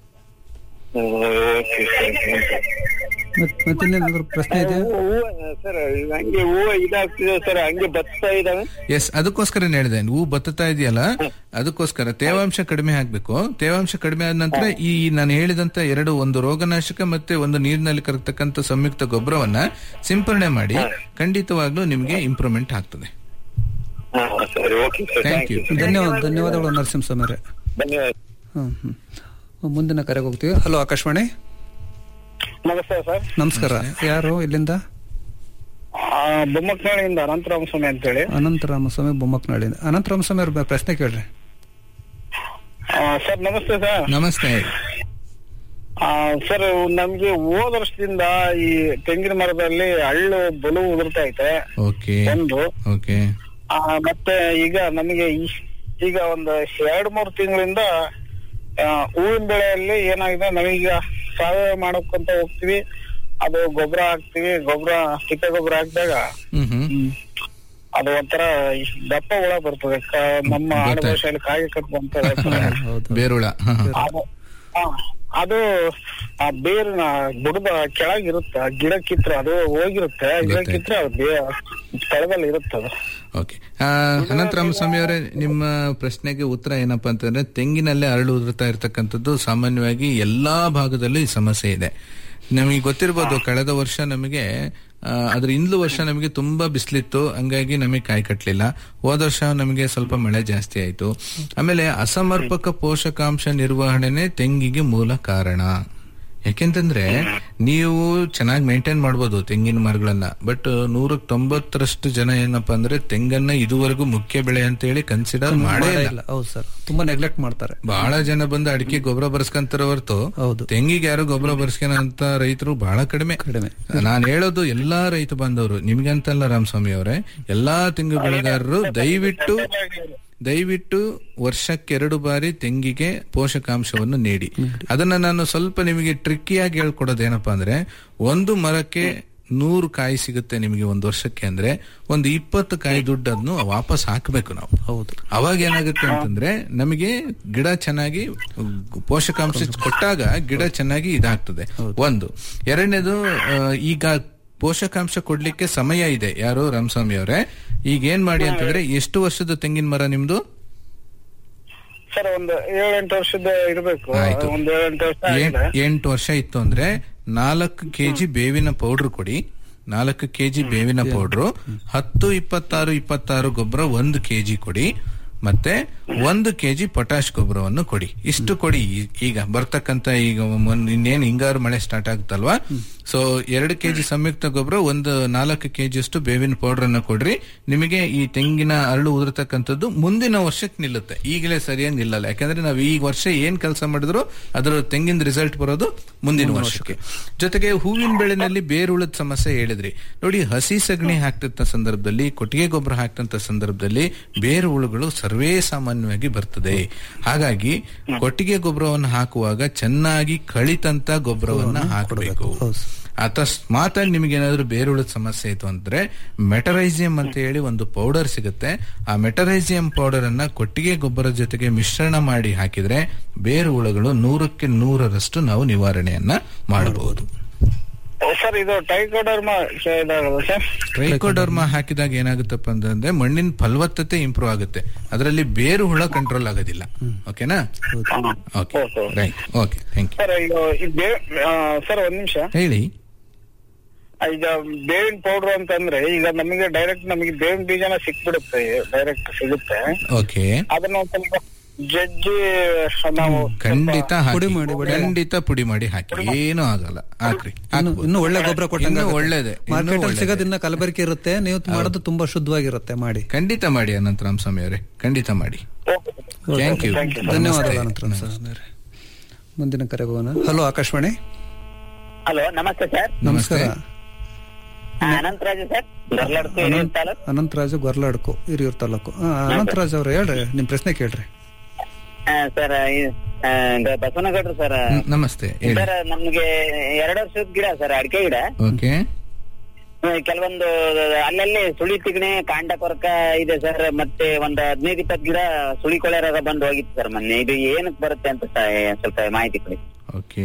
ಓಕೆ ಸರ್ ಮತ್- ಮತ್ತಿನ್ನೇನಾದ್ರು ಪ್ರಶ್ನೆ ಇದೆ ಹೂವು ಸರ್ ಹಂಗೆ ಹೂವು ಇದಾಗ್ತಿದೆ ಸರ್ ಹಂಗೆ ಬತ್ತಾ ಇದಾವೆ ಎಸ್ ಅದಕ್ಕೋಸ್ಕರ ಹೇಳಿದೆ ಹೂ ಬತ್ತುತ್ತಾ ಇದೆಯಲ್ಲ ಅದಕ್ಕೋಸ್ಕರ ತೇವಾಂಶ ಕಡಿಮೆ ಆಗ್ಬೇಕು ತೇವಾಂಶ ಕಡಿಮೆ ಆದ ನಂತರ ಈ ನಾನು ಹೇಳಿದಂತ ಎರಡು ಒಂದು ರೋಗನಾಶಕ ಮತ್ತೆ ಒಂದು ನೀರಿನಲ್ಲಿ ಕರಗ್ತಕ್ಕಂಥ ಸಂಯುಕ್ತ ಗೊಬ್ಬರವನ್ನ ಸಿಂಪರಣೆ ಮಾಡಿ ಖಂಡಿತವಾಗ್ಲೂ ನಿಮಗೆ ಇಂಪ್ರೂವ್ಮೆಂಟ್ ಆಗ್ತದೆ ಹಾ, ಸರಿ ಓಕೆ ಸರ್ ಥ್ಯಾಂಕ್ ಯು ಧನ್ಯವಾದ ಧನ್ಯವಾದಗಳು ನರಸಿಂಹಸ್ವಾಮಿ ಅವರೇ ಧನ್ಯವಾದ ಹ್ಮ್ ಹ್ಮ್ ಮುಂದಿನ ಕರೆಗೆ ಹೋಗ್ತೀವಿ ಹಲೋ ಆಕಾಶವಾಣಿ ನಮಸ್ತೆ ಸರ್ ನಮಸ್ಕಾರ ಯಾರು ಇಲ್ಲಿಂದ ಬೊಮ್ಮಕ್ನಾಳಿಯಿಂದ ಅನಂತರಾಮಸ್ವಾಮಿ ಅಂತೇಳಿ ಅನಂತರಾಮಸ್ವಾಮಿ ಬೊಮ್ಮಕ್ನಳ್ಳಿಯಿಂದ ಅನಂತರಾಮಸ್ವಾಮಿ ಅವ್ರ ಪ್ರಶ್ನೆ ಕೇಳ್ರಿ ಸರ್ ನಮಸ್ತೆ ಸರ್ ನಮಸ್ತೆ ಆ, ಸರ್ ನಮ್ಗೆ ಹೋದ ವರ್ಷದಿಂದ ಈ ತೆಂಗಿನ ಮರದಲ್ಲಿ ಹಳ್ಳು ಬಲು ಉದುರ್ತಾ ಐತೆ ಓಕೆ ಒಂದು ಓಕೆ ಆ, ಮತ್ತೆ ಈಗ ನಮಗೆ ಈ- ಈಗ ಒಂದು ಎರಡ್ ಮೂರು ತಿಂಗಳಿಂದ ಆ, ಹೂವಿನ ಬೆಳೆಯಲ್ಲಿ ಏನಾಗಿದೆ ನಮೀಗ ಸಾವಯವ ಮಾಡಕ್ಕಂತ ಹೋಗ್ತಿವಿ ಅದು ಗೊಬ್ಬರ ಹಾಕ್ತಿವಿ ಗೊಬ್ಬರ ತಿಕ್ಕ ಗೊಬ್ಬರ ಹಾಕಿದಾಗ ಹ್ಮ್ ಹ್ಮ್ ಅದು ಒಂಥರ ಈ ದಪ್ಪ ಹುಳ ಬರ್ತದೆ ಕ- ನಮ್ಮ ಆಡು ಗೊತ್ತಾಯ್ತು. ಭಾಷೆಯಲ್ಲಿ ಕಾಗೆ ಕಟ್ಟು ಅಂತ ಹೇಳ್ತಾರೆ. ಹೌದು ಬೇರುಳ ಹ, ಹ. ಅದು ಆ, ಅದು ಆ ಬೇರಿನ ಬುಡದ ಕೆಳಗಿರುತ್ತೆ ಆ ಗಿಡ ಕಿತ್ರ ಅದು ಹೋಗಿರುತ್ತೆ ಗಿಡ ಗೊತ್ತಾಯ್ತು. ಕಿತ್ರ ಅದು ಬೇ- ಸ್ಥಳದಲ್ಲಿ ಇರುತ್ತೆ ಅದು ಓಕೆ ಆ, ಅನಂತರಾಮಸ್ವಾಮಿ ಅವರೇ ನಿಮ್ಮ ಪ್ರಶ್ನೆಗೆ ಉತ್ತರ ಏನಪ್ಪಾ ಅಂತಂದ್ರೆ ತೆಂಗಿನಲ್ಲೇ ಅರಳು ಉದುರ್ತಾ ಇರತಕ್ಕಂಥದ್ದು ಸಾಮಾನ್ಯವಾಗಿ ಎಲ್ಲಾ ಭಾಗದಲ್ಲೂ ಈ ಸಮಸ್ಯೆ ಇದೆ ನಮಗೆ ಗೊತ್ತಿರಬಹುದು ಕಳೆದ ವರ್ಷ ನಮಗೆ ಆ, ಅದ್ರ ಹಿಂದ್ಲು ವರ್ಷ ನಮಗೆ ತುಂಬಾ ಬಿಸಿಲಿತ್ತು ಹಂಗಾಗಿ ನಮಗೆ ಕಾಯಿ ಕಟ್ಟಲಿಲ್ಲ ಹೋದ ವರ್ಷ ನಮಗೆ ಸ್ವಲ್ಪ ಮಳೆ ಜಾಸ್ತಿ ಆಯ್ತು ಆಮೇಲೆ ಅಸಮರ್ಪಕ ಪೋಷಕಾಂಶ ನಿರ್ವಹಣೆನೇ ತೆಂಗಿಗೆ ಮೂಲ ಕಾರಣ ಯಾಕೆಂತಂದ್ರೆ ನೀವು ಚೆನ್ನಾಗಿ ಮೇಂಟೈನ್ ಮಾಡ್ಬೋದು ತೆಂಗಿನ ಮರಗಳನ್ನ ಬಟ್ ನೂರಕ್ಕೆ ತೊಂಬತ್ತರಷ್ಟು ಜನ ಏನಪ್ಪಾ ಅಂದ್ರೆ ತೆಂಗನ್ನ ಇದುವರೆಗೂ ಮುಖ್ಯ ಬೆಳೆ ಅಂತ ಹೇಳಿ ಕನ್ಸಿಡರ್ ಮಾಡೇ ಇಲ್ಲ ಇಲ್ಲ ಹೌದು ಸರ್ ತುಂಬಾ ನೆಗ್ಲೆಕ್ಟ್ ಮಾಡ್ತಾರೆ ಬಹಳ ಜನ ಬಂದು ಅಡಿಕೆ ಗೊಬ್ಬರ ಬರ್ಸ್ಕಂತಾರ ಹೊರತು ಹೌದು. ತೆಂಗಿಗೆ ಯಾರು ಗೊಬ್ಬರ ಬರ್ಸ್ಕೊಳ ಅಂತ ರೈತರು ಬಹಳ ಕಡಿಮೆ ಕಡಿಮೆ. ನಾನು ಹೇಳೋದು ಎಲ್ಲಾ ರೈತ ಬಾಂಧವರು ನಿಮ್ಗಂತಲ್ಲ ರಾಮಸ್ವಾಮಿ ಅವರೇ ಎಲ್ಲಾ ತೆಂಗು ಬೆಳೆಗಾರರು ದಯವಿಟ್ಟು ದಯವಿಟ್ಟು ವರ್ಷಕ್ಕೆ ಎರಡು ಬಾರಿ ತೆಂಗಿಗೆ ಪೋಷಕಾಂಶವನ್ನು ನೀಡಿ ಅದನ್ನ ನಾನು ಸ್ವಲ್ಪ ನಿಮಗೆ ಟ್ರಿಕ್ಕಿಯಾಗಿ ಹೇಳ್ಕೊಡೋದೇನಪ್ಪಾ ಅಂದ್ರೆ ಒಂದು ಮರಕ್ಕೆ ನೂರು ಕಾಯಿ ಸಿಗುತ್ತೆ ನಿಮಗೆ ಒಂದು ವರ್ಷಕ್ಕೆ ಅಂದ್ರೆ ಒಂದು ಇಪ್ಪತ್ತು ಕಾಯಿ ದುಡ್ಡನ್ನು ವಾಪಸ್ ಹಾಕಬೇಕು ನಾವು ಹೌದು ಅವಾಗ ಏನಾಗುತ್ತೆ ಅಂತಂದ್ರೆ ನಮಗೆ ಗಿಡ ಚೆನ್ನಾಗಿ ಪೋಷಕಾಂಶ ಕೊಟ್ಟಾಗ ಗಿಡ ಚೆನ್ನಾಗಿ ಇದಾಗ್ತದೆ ಒಂದು ಎರಡನೇದು ಆ, ಈಗ ಪೋಷಕಾಂಶ ಕೊಡ್ಲಿಕ್ಕೆ ಸಮಯ ಇದೆ ಯಾರು ರಾಮಸ್ವಾಮಿ ಅವರೇ ಈಗ ಏನ್ ಮಾಡಿ ಅಂತಂದ್ರೆ ಎಷ್ಟು ವರ್ಷದ ತೆಂಗಿನ ಮರ ನಿಮ್ದು ಸರ್ ಒಂದು ಏಳೆಂಟು ವರ್ಷದ ಇರ್ಬೇಕು ಆಯ್ತು. ಒಂದು ಏಳೆಂಟು ವರ್ಷ ಏನ್- ಆಗಿದೆ ಎಂಟು ವರ್ಷ ಇತ್ತು ಅಂದ್ರೆ ನಾಲ್ಕು ಕೆಜಿ ಬೇವಿನ ಪೌಡರ್ ಕೊಡಿ ನಾಲ್ಕು ಕೆಜಿ ಬೇವಿನ ಪೌಡ್ರು ಹತ್ತು ಇಪ್ಪತ್ತಾರು ಇಪ್ಪತ್ತಾರು ಗೊಬ್ಬರ ಒಂದು ಕೆಜಿ ಕೊಡಿ ಮತ್ತೆ ಒಂದು ಕೆಜಿ ಪೊಟ್ಯಾಶ್ ಗೊಬ್ಬರವನ್ನು ಕೊಡಿ ಇಷ್ಟು ಕೊಡಿ ಈ- ಈಗ ಬರ್ತಕ್ಕಂತ ಈಗ ಮೊನ್- ಇನ್ನೇನ್ ಹಿಂಗಾರು ಮಳೆ ಸ್ಟಾರ್ಟ್ ಆಗುತ್ತಲ್ವಾ ಸೊ ಎರಡು ಕೆಜಿ ಸಂಯುಕ್ತ ಗೊಬ್ಬರ ಒಂದು ನಾಲ್ಕು ಕೆಜಿ ಅಷ್ಟು ಬೇವಿನ ಪೌಡರ್ ಅನ್ನ ಕೊಡ್ರಿ ನಿಮಗೆ ಈ ತೆಂಗಿನ ಅರಳು ಉದುರತಕ್ಕಂಥದ್ದು ಮುಂದಿನ ವರ್ಷಕ್ಕೆ ನಿಲ್ಲುತ್ತೆ ಈಗಲೇ ಸರಿಯಾಗಿ ನಿಲ್ಲಲ್ಲ ಯಾಕಂದ್ರೆ ನಾವು ಈ ವರ್ಷ ಏನ್ ಕೆಲಸ ಮಾಡಿದ್ರು ಅದರ ತೆಂಗಿನ ರಿಸಲ್ಟ್ ಬರೋದು ಮುಂದಿನ ವರ್ಷಕ್ಕೆ ಜೊತೆಗೆ ಹೂವಿನ ಬೆಳೆನಲ್ಲಿ ಬೇರುಳದ ಸಮಸ್ಯೆ ಹೇಳಿದ್ರಿ ನೋಡಿ ಹಸಿ ಸಗಣಿ ಹಾಕ್ತಂತ ಸಂದರ್ಭದಲ್ಲಿ ಕೊಟ್ಟಿಗೆ ಗೊಬ್ಬರ ಹಾಕ್ತಂತ ಸಂದರ್ಭದಲ್ಲಿ ಬೇರು ಹುಳುಗಳು ಸರ್ವೇ ಸಾಮಾನ್ಯವಾಗಿ ಬರ್ತದೆ ಹಾಗಾಗಿ ಕೊಟ್ಟಿಗೆ ಗೊಬ್ಬರವನ್ನು ಹಾಕುವಾಗ ಚೆನ್ನಾಗಿ ಕಳಿತಂತ ಗೊಬ್ಬರವನ್ನ ಹಾಕಬೇಕು ಅಕಸ್ಮಾತ್ ನಿಮಗೆ ಏನಾದ್ರೂ ಬೇರುಳದ ಸಮಸ್ಯೆ ಇತ್ತು ಅಂದ್ರೆ ಮೆಟರೈಸಿಯಂ ಅಂತ ಹೇಳಿ ಒಂದು ಪೌಡರ್ ಸಿಗುತ್ತೆ ಆ ಮೆಟರೈಸಿಯಂ ಪೌಡರ್ ಅನ್ನ ಕೊಟ್ಟಿಗೆ ಗೊಬ್ಬರದ ಜೊತೆಗೆ ಮಿಶ್ರಣ ಮಾಡಿ ಹಾಕಿದ್ರೆ ಬೇರು ಹುಳುಗಳು ನೂರಕ್ಕೆ ನೂರರಷ್ಟು ನಾವು ನಿವಾರಣೆಯನ್ನ ಮಾಡಬಹುದು ಸರ್ ಇದು ಟೈಕೋಡರ್ಮ ಇದಾಗಲ್ಲ ಸರ್ ಟ್ರೈಕೋಡರ್ಮಾ ಹಾಕಿದಾಗ ಏನಾಗುತ್ತಪ್ಪ ಅಂತಂದ್ರೆ ಮಣ್ಣಿನ ಫಲವತ್ತತೆ ಇಂಪ್ರೂವ್ ಆಗುತ್ತೆ ಅದರಲ್ಲಿ ಬೇರು ಹುಳ ಕಂಟ್ರೋಲ್ ಆಗೋದಿಲ್ಲ ಓಕೆನಾ okay okay. Right okay thank you sir ಈಗ ಈ ಬೇ- ಆ, ಸರ್ ಒಂದ್ ನಿಮಿಷ ಹೇಳಿ ಈಗ ಬೇವಿನ ಪೌಡರ್ ಅಂತಂದ್ರೆ ಈಗ ನಮಗೆ ಡೈರೆಕ್ಟ್ ನಮಗೆ ಬೇವಿನ ಬೀಜನ ಸಿಕ್ಬಿಡುತ್ತೆ ಡೈರೆಕ್ಟ್ ಸಿಗುತ್ತೆ ಓಕೆ ಅದನ್ನ ಒಂದ್ ಸ್ವಲ್ಪ ಜಜ್ಜಿ ನಾವು ಖಂಡಿತ ಪುಡಿ ಹಾಕಿ ಮಾಡಿ, ಪುಡಿ ಖಂಡಿತ ಪುಡಿ ಮಾಡಿ ಹಾಕಿ ಏನೂ ಆಗಲ್ಲ ಹಾಕ್ರಿ ಇನ್ನು ಹಾಕ್ಬೋದು. ಇನ್ನು ಒಳ್ಳೆ ಗೊಬ್ಬರ ಕೊಟ್ಟಂಗೆ ಇನ್ನೂ ಆಗುತ್ತೆ. ಒಳ್ಳೇದೆ ಇನ್ನೂ ಮಾರ್ಕೆಟ್ ಅಲ್ಲಿ ಒಳ್ಳೇದೆ. ಸಿಗೋದಿನ್ನ ಕಲಬೆರಕೆ ಇರುತ್ತೆ ನೀವು ಮಾಡೋದು ತುಂಬಾ ಶುದ್ಧವಾಗಿರುತ್ತೆ ಮಾಡಿ ಖಂಡಿತ ಮಾಡಿ ಅನಂತರಾಮ್ ಸ್ವಾಮಿ ಅವರೇ ಖಂಡಿತ ಮಾಡಿ ಥ್ಯಾಂಕ್ ಯು ಧನ್ಯವಾದಗಳು ಅನಂತರ ಸರ್ ಮುಂದಿನ ಕರೆ ಹೋಗೋಣ ಹಲೋ ಆಕಾಶವಾಣಿ ಹಲೋ ನಮಸ್ತೆ ಸರ್ ನಮಸ್ಕಾರ ಅನಂತರಾಜು ಸರ್ ಬರ್ಲಾಡ್ತು ಹಿರಿಯೂರು ತಾಲೂಕು ಅನಂತರಾಜು ಗೊರ್ಲಾಡ್ಕು ಹಿರಿಯೂರು ತಾಲೂಕು ಆ, ಅನಂತರಾಜ್ ಅವ್ರು ಹೇಳ್ರಿ ನಿಮ್ ಪ್ರಶ್ನೆ ಕೇಳ್ರಿ ಆ, ಸರ್ ಈ- ಆ, ಗ- ಬಸವನಗೌಡ್ರು ಸರ್ ನ- ನಮಸ್ತೆ ಹೇಳಿ ಸರ್ ನಮ್ಗೆ ಎರಡು ವರ್ಷದ ಗಿಡ ಸರ್ ಅಡಿಕೆ ಗಿಡ ಓಕೆ ಆ, ಕೆಲವೊಂದು ಅಲ್ಲಲ್ಲಿ ಸುಳಿ ತಿಗಣೆ ಕಾಂಡ ಕೊರಕ ಇದೆ ಸರ್ ಮತ್ತೆ ಒಂದ್ ಹದಿನೈದು ಇಪ್ಪತ್ತು ಗಿಡ ಸುಳಿ ಕೊಳೆ ರೋಗ ಬಂದು ಹೋಗಿತ್ತು ಸರ್ ಮೊನ್ನೆ ಇದು ಏನಕ್ಕೆ ಬರುತ್ತೆ ಅಂತ ಸ- ಸ್ವಲ್ಪ ಮಾಹಿತಿ ಕೊಡಿ ಓಕೆ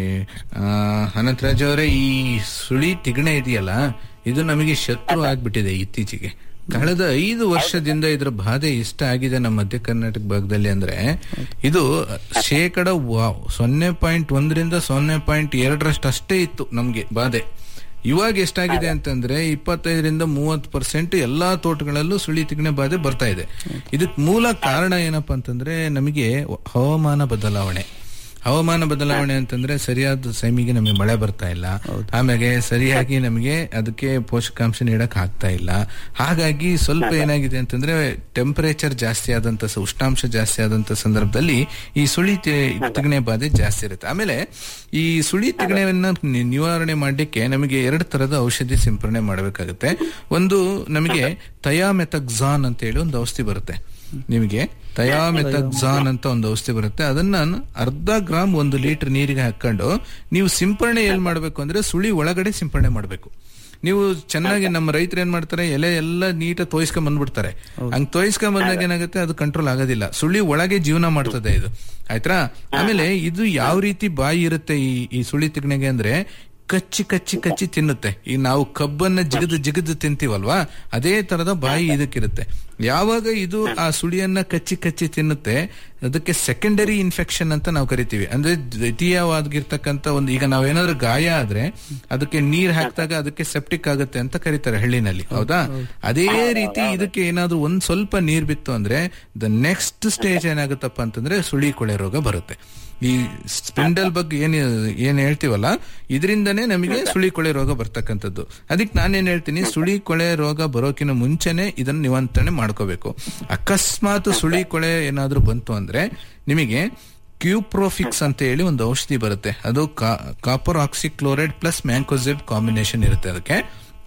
ಅನಂತರಾಜ್ ಅವರೇ ಈ ಸುಳಿ ತಿಗಣೆ ಇದೆಯಲ್ಲ ಇದು ನಮಗೆ ಶತ್ರು ಆಗ್ಬಿಟ್ಟಿದೆ ಇತ್ತೀಚೆಗೆ ಕಳೆದ ಐದು ವರ್ಷದಿಂದ ಇದರ ಬಾಧೆ ಇಷ್ಟ ಆಗಿದೆ ನಮ್ಮ ಮಧ್ಯ ಕರ್ನಾಟಕ ಭಾಗದಲ್ಲಿ ಅಂದ್ರೆ ಇದು ಶೇಕಡ ವ- ಸೊನ್ನೆ ಪಾಯಿಂಟ್ ಒಂದರಿಂದ ಸೊನ್ನೆ ಪಾಯಿಂಟ್ ಎರಡರಷ್ಟು ಅಷ್ಟೇ ಇತ್ತು ನಮ್ಗೆ ಬಾಧೆ ಇವಾಗ ಎಷ್ಟಾಗಿದೆ ಅಂತಂದ್ರೆ ಇಪ್ಪತ್ತೈದರಿಂದ ಮೂವತ್ತು ಪರ್ಸೆಂಟ್ ಎಲ್ಲಾ ತೋಟಗಳಲ್ಲೂ ಸುಳಿ ತಿಗಣೆ ಬಾಧೆ ಬರ್ತಾ ಇದೆ ಇದಕ್ ಮೂಲ ಕಾರಣ ಏನಪ್ಪಾ ಅಂತಂದ್ರೆ ನಮಗೆ ಹವಾಮಾನ ಬದಲಾವಣೆ ಹವಾಮಾನ ಬದಲಾವಣೆ ಅಂತಂದ್ರೆ ಸರಿಯಾದ ಸೈಮಿಗೆ ನಮಗೆ ಮಳೆ ಬರ್ತಾ ಇಲ್ಲ ಆಮೇಲೆ ಸರಿಯಾಗಿ ನಮಗೆ ಅದಕ್ಕೆ ಪೋಷಕಾಂಶ ನೀಡಕ್ ಆಗ್ತಾ ಇಲ್ಲ ಹಾಗಾಗಿ ಸ್ವಲ್ಪ ಏನಾಗಿದೆ ಅಂತಂದ್ರೆ ಟೆಂಪರೇಚರ್ ಜಾಸ್ತಿ ಆದಂತ ಸ- ಉಷ್ಣಾಂಶ ಜಾಸ್ತಿ ಆದಂತ ಸಂದರ್ಭದಲ್ಲಿ ಈ ಸುಳಿ ತಿ- ತಿಗಣೆ ಬಾಧೆ ಜಾಸ್ತಿ ಇರುತ್ತೆ ಆಮೇಲೆ ಈ ಸುಳಿ ತಿಗಣೆಯನ್ನ ನಿ- ನಿವಾರಣೆ ಮಾಡಲಿಕ್ಕೆ ನಮಗೆ ಎರಡು ತರದ ಔಷಧಿ ಸಿಂಪರಣೆ ಮಾಡಬೇಕಾಗುತ್ತೆ ಒಂದು ನಮಗೆ ಥಯಾಮೆಥಕ್ಸಾನ್ ಅಂತ ಹೇಳಿ ಒಂದು ಔಷಧಿ ಬರುತ್ತೆ ನಿಮಗೆ ಥಯಾಮೆಥಕ್ಸಾನ್ ಅಂತ ಒಂದು ಔಷಧಿ ಬರುತ್ತೆ ಅದನ್ನ ಅರ್ಧ ಗ್ರಾಮ್ ಒಂದು ಲೀಟರ್ ನೀರಿಗೆ ಹಾಕೊಂಡು ನೀವು ಸಿಂಪರಣೆ ಎಲ್ಲಿ ಮಾಡಬೇಕು ಅಂದ್ರೆ ಸುಳಿ ಒಳಗಡೆ ಸಿಂಪರಣೆ ಮಾಡಬೇಕು ನೀವು ಚೆನ್ನಾಗಿ ನಮ್ಮ ರೈತರು ಏನ್ ಮಾಡ್ತಾರೆ ಎಲೆ ಎಲ್ಲ ನೀಟಾಗಿ ತೋಯಿಸ್ಕೊಂಡ್ ಬಂದ್ಬಿಡ್ತಾರೆ ಹಂಗ್ ತೋಯಿಸ್ಕೊಂಡ್ ಬಂದಾಗ ಏನಾಗುತ್ತೆ ಅದು ಕಂಟ್ರೋಲ್ ಆಗೋದಿಲ್ಲ ಸುಳಿ ಒಳಗೆ ಜೀವನ ಮಾಡ್ತದೆ ಇದು ಆಯ್ತಾ ಆಮೇಲೆ ಇದು ಯಾವ ರೀತಿ ಬಾಯಿ ಇರುತ್ತೆ ಈ ಈ ಸುಳಿ ತಿಗಣೆಗೆ ಅಂದ್ರೆ ಕಚ್ಚಿ ಕಚ್ಚಿ ಕಚ್ಚಿ ತಿನ್ನುತ್ತೆ ಈಗ ನಾವು ಕಬ್ಬನ್ನ ಜಿಗದು ಜಿಗದು ತಿಂತೀವಲ್ವಾ ಅದೇ ತರದ ಬಾಯಿ ಇದಕ್ಕಿರುತ್ತೆ ಯಾವಾಗ ಇದು ಆ ಸುಳಿಯನ್ನ ಕಚ್ಚಿ ಕಚ್ಚಿ ತಿನ್ನುತ್ತೆ ಅದಕ್ಕೆ ಸೆಕೆಂಡರಿ ಇನ್ಫೆಕ್ಷನ್ ಅಂತ ನಾವು ಕರಿತೀವಿ ಅಂದ್ರೆ ದ್ವಿತೀಯವಾಗಿರ್ತಕ್ಕಂಥ ಒಂದು ಈಗ ನಾವೇನಾದ್ರೂ ಗಾಯ ಆದ್ರೆ ಅದಕ್ಕೆ ನೀರ್ ಹಾಕಿದಾಗ ಅದಕ್ಕೆ ಸೆಪ್ಟಿಕ್ ಆಗುತ್ತೆ ಅಂತ ಕರೀತಾರೆ ಹಳ್ಳಿನಲ್ಲಿ ಹೌದಾ ಅದೇ ರೀತಿ ಇದಕ್ಕೆ ಏನಾದ್ರೂ ಒಂದ್ ಸ್ವಲ್ಪ ನೀರ್ ಬಿತ್ತು ಅಂದ್ರೆ ದ ನೆಕ್ಸ್ಟ್ ಸ್ಟೇಜ್ ಏನಾಗುತ್ತಪ್ಪ ಅಂತಂದ್ರೆ ಸುಳಿ ಕೊಳೆ ರೋಗ ಬರುತ್ತೆ ಈ ಸ್ಪಿಂಡಲ್ ಬಗ್ಗೆ ಏನ್ ಏನ್ ಹೇಳ್ತೀವಲ್ಲ ಇದರಿಂದನೇ ನಮಗೆ ಸುಳಿ ಕೊಳೆ ರೋಗ ಬರ್ತಕ್ಕಂಥದ್ದು ಅದಕ್ಕೆ ನಾನೇನ್ ಹೇಳ್ತೀನಿ ಸುಳಿ ಕೊಳೆ ರೋಗ ಬರೋಕಿನ ಮುಂಚೆನೆ ಇದನ್ನ ನಿವಂತ್ರಣೆ ಮಾಡ್ಕೋಬೇಕು ಅಕಸ್ಮಾತ್ ಸುಳಿ ಕೊಳೆ ಏನಾದ್ರೂ ಬಂತು ಅಂದ್ರೆ ನಿಮಗೆ ಕ್ಯೂಪ್ರೋಫಿಕ್ಸ್ ಅಂತ ಹೇಳಿ ಒಂದು ಔಷಧಿ ಬರುತ್ತೆ ಅದು copper oxychloride plus mancozeb combination ಇರುತ್ತೆ ಅದಕ್ಕೆ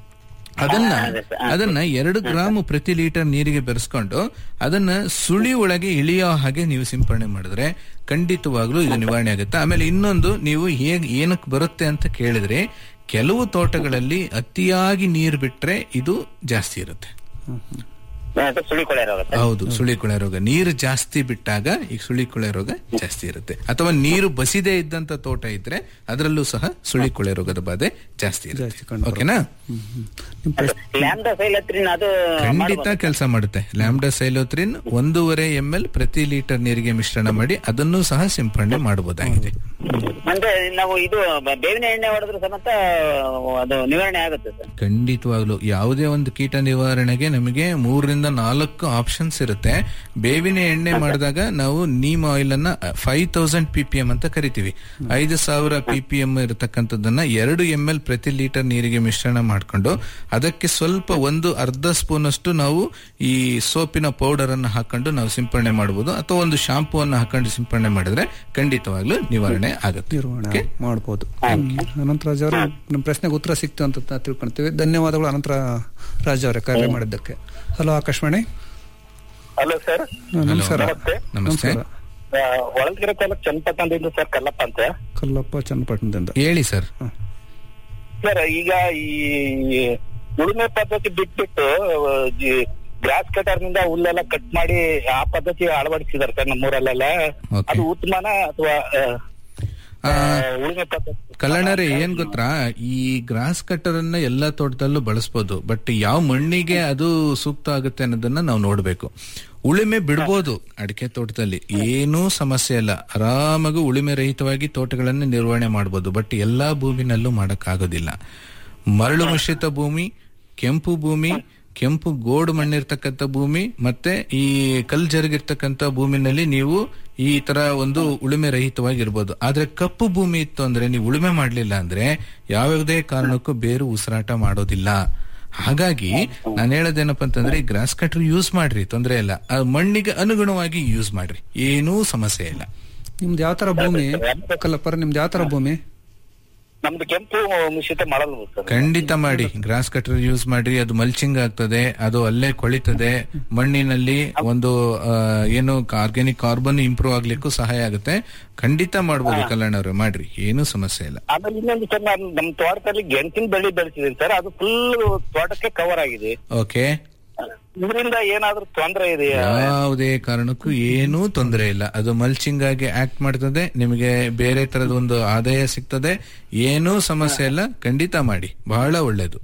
ಅದನ್ನ ಅದನ್ನ ಎರಡು ಗ್ರಾಮ್ ಪ್ರತಿ ಲೀಟರ್ ನೀರಿಗೆ ಬೆರೆಸ್ಕೊಂಡು ಅದನ್ನ ಸುಳಿ ಒಳಗೆ ಇಳಿಯೋ ಹಾಗೆ ನೀವು ಸಿಂಪರಣೆ ಮಾಡಿದ್ರೆ ಖಂಡಿತವಾಗ್ಲೂ ಇದು ನಿವಾರಣೆ ಆಗುತ್ತೆ ಆಮೇಲೆ ಇನ್ನೊಂದು ನೀವು ಹೇಗ್ ಏನಕ್ಕೆ ಬರುತ್ತೆ ಅಂತ ಕೇಳಿದ್ರೆ ಕೆಲವು ತೋಟಗಳಲ್ಲಿ ಅತಿಯಾಗಿ ನೀರು ಬಿಟ್ರೆ ಇದು ಜಾಸ್ತಿ ಇರುತ್ತೆ ಅದು ಸುಳಿ ಕೊಳೆ ರೋಗ ಸರ್. ಹೌದು ಸುಳಿ ಕೊಳೆ ರೋಗ ನೀರು ಜಾಸ್ತಿ ಬಿಟ್ಟಾಗ ಈ ಸುಳಿ ಕೊಳೆ ರೋಗ ಜಾಸ್ತಿ ಇರುತ್ತೆ ಅಥವಾ ನೀರು ಬಸಿದೇ ಇದ್ದಂತ ತೋಟ ಇದ್ರೆ ಅದರಲ್ಲೂ ಸಹ ಸುಳಿ ಕೊಳೆ ರೋಗದ ಬಾಧೆ ಜಾಸ್ತಿ ಜಾಸ್ತಿ ಇರುತ್ತೆ ಕಂಡುಬರುತ್ತೆ. ಓಕೆನಾ ನಿಮ್ ಪ್ರಶ್ನೆ ಲ್ಯಾಂಬ್ಡಾ ಸೈಲತ್ರಿನ್ ಅದು ಖಂಡಿತ ಮಾಡ್ಬೋದಾ? ಕೆಲಸ ಮಾಡುತ್ತೆ ಲ್ಯಾಂಬ್ಡಾ ಸೈಲೋತ್ರಿನ್ ಒಂದೂವರೆ ಎಂ ಎಲ್ ಪ್ರತಿ ಲೀಟರ್ ನೀರಿಗೆ ಮಿಶ್ರಣ ಮಾಡಿ ಅದನ್ನು ಸಹ ಸಿಂಪಡಣೆ ಮಾಡಬಹುದಾಗಿದೆ ಅಂದ್ರೆ ನಾವು ಇದು ಬ- ಬೇವಿನ ಎಣ್ಣೆ ಹೊಡೆದ್ರು ಸಮೇತ ಅದು ನಿವಾರಣೆ ಆಗುತ್ತೆ ಸರ್ ಖಂಡಿತವಾಗ್ಲು ಯಾವುದೇ ಒಂದು ಕೀಟ ನಿವಾರಣೆಗೆ ನಮಗೆ ಮೂರರಿಂದ ನಾಲ್ಕು ಆಪ್ಷನ್ಸ್ ಇರುತ್ತೆ ಬೇವಿನ ಎಣ್ಣೆ ಮಾಡಿದಾಗ ನಾವು ನೀಮ್ ಆಯಿಲ್ ಅನ್ನ five thousand P P M ಅಂತ ಕರಿತೀವಿ ಐದು ಸಾವಿರ ಪಿ ಪಿ ಎಂ ಇರತಕ್ಕಂಥದ್ದನ್ನ ಎರಡು ಎಂ ಎಲ್ ಪ್ರತಿ ಲೀಟರ್ ನೀರಿಗೆ ಮಿಶ್ರಣ ಮಾಡಿಕೊಂಡು ಅದಕ್ಕೆ ಸ್ವಲ್ಪ ಒಂದು ಅರ್ಧ ಸ್ಪೂನ್ ಅಷ್ಟು ನಾವು ಈ ಸೋಪಿನ ಪೌಡರ್ ಅನ್ನು ಹಾಕೊಂಡು ನಾವು ಸಿಂಪಡಣೆ ಮಾಡಬಹುದು ಅಥವಾ ಒಂದು ಶಾಂಪೂ ಅನ್ನು ಹಾಕೊಂಡು ಸಿಂಪಡಣೆ ಮಾಡಿದ್ರೆ ಖಂಡಿತವಾಗ್ಲೂ ನಿವಾರಣೆ ಆಗುತ್ತೆ ನಿರ್ವಹಣೆ Okay? ಮಾಡ್ಬೋದು ಅನಂತ ರಾಜ್ ಅವರು ನಿಮ್ಮ ಪ್ರಶ್ನೆಗೆ ಉತ್ತರ ಸಿಕ್ತು ಅಂತ ತಾ- ತಿಳ್ಕೊಳ್ತೀವಿ ಧನ್ಯವಾದಗಳು ಅನಂತ ರಾಜ್ ಅವರೇ ಕರೆ ಮಾಡಿದ್ದಕ್ಕೆ ಹಲೋ ಆಕಾಶವಾಣಿ ಹಲೋ ಸರ್ ಹಾ, ನಮಸ್ಕಾರ ನಮಸ್ತೆ. ನಮಸ್ತೆ ಹೊಳಲ್ಕೆರೆ ತಾಲೂಕ್ ಚನ್ನಪಟ್ಟಣದಿಂದ ಸರ್ ಕಲ್ಲಪ್ಪ ಅಂತ ಕಲ್ಲಪ್ಪ ಚನ್ನಪಟ್ಟಣದಿಂದ ಹೇಳಿ ಸರ್ ಸರ್ ಈಗ ಈ ಉಳುಮೆ ಪದ್ಧತಿ ಬಿಟ್ಬಿಟ್ಟು ಗ್ರಾಸ್ ಕಟರ್ ನಿಂದ ಹುಲ್ಲೆಲ್ಲ ಕಟ್ ಮಾಡಿ ಆ ಪದ್ಧತಿ ಅಳವಡಿಸಿದಾರೆ ಸರ್ ನಮ್ಮೂರಲ್ಲೆಲ್ಲ Okay. ಅದು ಉತ್ತಮನ ಅಥವಾ ಆ, ಉಳುಮೆ ಪದ್ಧತಿ ಕಲ್ಲಣ್ಣರೇ ಏನ್ ಗೊತ್ತಾ ಈ ಗ್ರಾಸ್ ಕಟ್ಟರ್ ಅನ್ನ ಎಲ್ಲಾ ತೋಟದಲ್ಲೂ ಬಳಸಬಹುದು ಬಟ್ ಯಾವ ಮಣ್ಣಿಗೆ ಅದು ಸೂಕ್ತ ಆಗುತ್ತೆ ಅನ್ನೋದನ್ನ ನಾವು ನೋಡ್ಬೇಕು ಉಳುಮೆ ಬಿಡ್ಬೋದು ಅಡಿಕೆ ತೋಟದಲ್ಲಿ ಏನೂ ಸಮಸ್ಯೆ ಇಲ್ಲ ಆರಾಮಾಗಿ ಉಳುಮೆ ರಹಿತವಾಗಿ ತೋಟಗಳನ್ನ ನಿರ್ವಹಣೆ ಮಾಡಬಹುದು ಬಟ್ ಎಲ್ಲಾ ಭೂಮಿನಲ್ಲೂ ಮಾಡಕ್ಕಾಗೋದಿಲ್ಲ ಮರಳು ಮಿಶ್ರಿತ ಭೂಮಿ ಕೆಂಪು ಭೂಮಿ ಕೆಂಪು ಗೋಡು ಮಣ್ಣಿರ್ತಕ್ಕಂಥ ಭೂಮಿ ಮತ್ತೆ ಈ ಕಲ್ ಜರುಗಿರ್ತಕ್ಕಂಥ ಭೂಮಿನಲ್ಲಿ ನೀವು ಈ ತರ ಒಂದು ಉಳುಮೆ ರಹಿತವಾಗಿರ್ಬೋದು ಆದ್ರೆ ಕಪ್ಪು ಭೂಮಿ ಇತ್ತು ಅಂದ್ರೆ ನೀವು ಉಳುಮೆ ಮಾಡ್ಲಿಲ್ಲ ಅಂದ್ರೆ ಯಾವುದೇ ಕಾರಣಕ್ಕೂ ಬೇರು ಉಸಿರಾಟ ಮಾಡೋದಿಲ್ಲ ಹಾಗಾಗಿ ನಾನು ಹೇಳೋದೇನಪ್ಪ ಅಂತಂದ್ರೆ ಈ ಗ್ರಾಸ್ ಕಟ್ರ್ ಯೂಸ್ ಮಾಡ್ರಿ ತೊಂದರೆ ಇಲ್ಲ ಆ ಮಣ್ಣಿಗೆ ಅನುಗುಣವಾಗಿ ಯೂಸ್ ಮಾಡ್ರಿ ಏನೂ ಸಮಸ್ಯೆ ಇಲ್ಲ ನಿಮ್ದು ಯಾವ ತರ ಭೂಮಿ ಕಲ್ಲಪ್ಪರ ನಿಮ್ದು ಯಾವ ತರ ಭೂಮಿ ನಮ್ದು ಕೆಂಪು ಮಿಶ್ರಿತ ಮಾಡಲ್ ಸರ್ ಖಂಡಿತ ಮಾಡಿ ಗ್ರಾಸ್ ಕಟರ್ ಯೂಸ್ ಮಾಡಿ ಅದು ಮಲ್ಚಿಂಗ್ ಆಗ್ತದೆ ಅದು ಅಲ್ಲೇ ಕೊಳಿತದೆ ಮಣ್ಣಿನಲ್ಲಿ ಒಂದು ಆ, ಏನು ಆರ್ಗ್ಯಾನಿಕ್ ಕಾರ್ಬನ್ ಇಂಪ್ರೂವ್ ಆಗ್ಲಿಕ್ಕೂ ಸಹಾಯ ಆಗುತ್ತೆ ಖಂಡಿತ ಮಾಡ್ಬೋದು ಕಲ್ಯಾಣವ್ರೆ ಮಾಡ್ರಿ ಏನೂ ಸಮಸ್ಯೆ ಇಲ್ಲ ಆಮೇಲೆ ಇನ್ನೊಂದು ಸರ್ ನಾನು ನಮ್ಮ ತೋಟದಲ್ಲಿ ಗೆಣಸಿನ ಬೆಳೆ ಬೆಳೆಸಿದ್ದೀನಿ ಸರ್ ಅದು ಫುಲ್ ತೋಟಕ್ಕೆ ಕವರ್ ಆಗಿದೆ ಓಕೆ ಇದರಿಂದ ಏನಾದ್ರೂ ತೊಂದರೆ ಇದೆಯಾ ಯಾವುದೇ ಕಾರಣಕ್ಕೂ ಏನೂ ತೊಂದರೆ ಇಲ್ಲ ಅದು ಮಲ್ಚಿಂಗ್ ಆಗಿ ಆಕ್ಟ್ ಮಾಡ್ತದೆ ನಿಮಗೆ ಬೇರೆ ತರದ ಒಂದು ಆದಾಯ ಸಿಗ್ತದೆ ಏನೂ ಸಮಸ್ಯೆ ಇಲ್ಲ ಖಂಡಿತ ಮಾಡಿ ಬಹಳ ಒಳ್ಳೇದು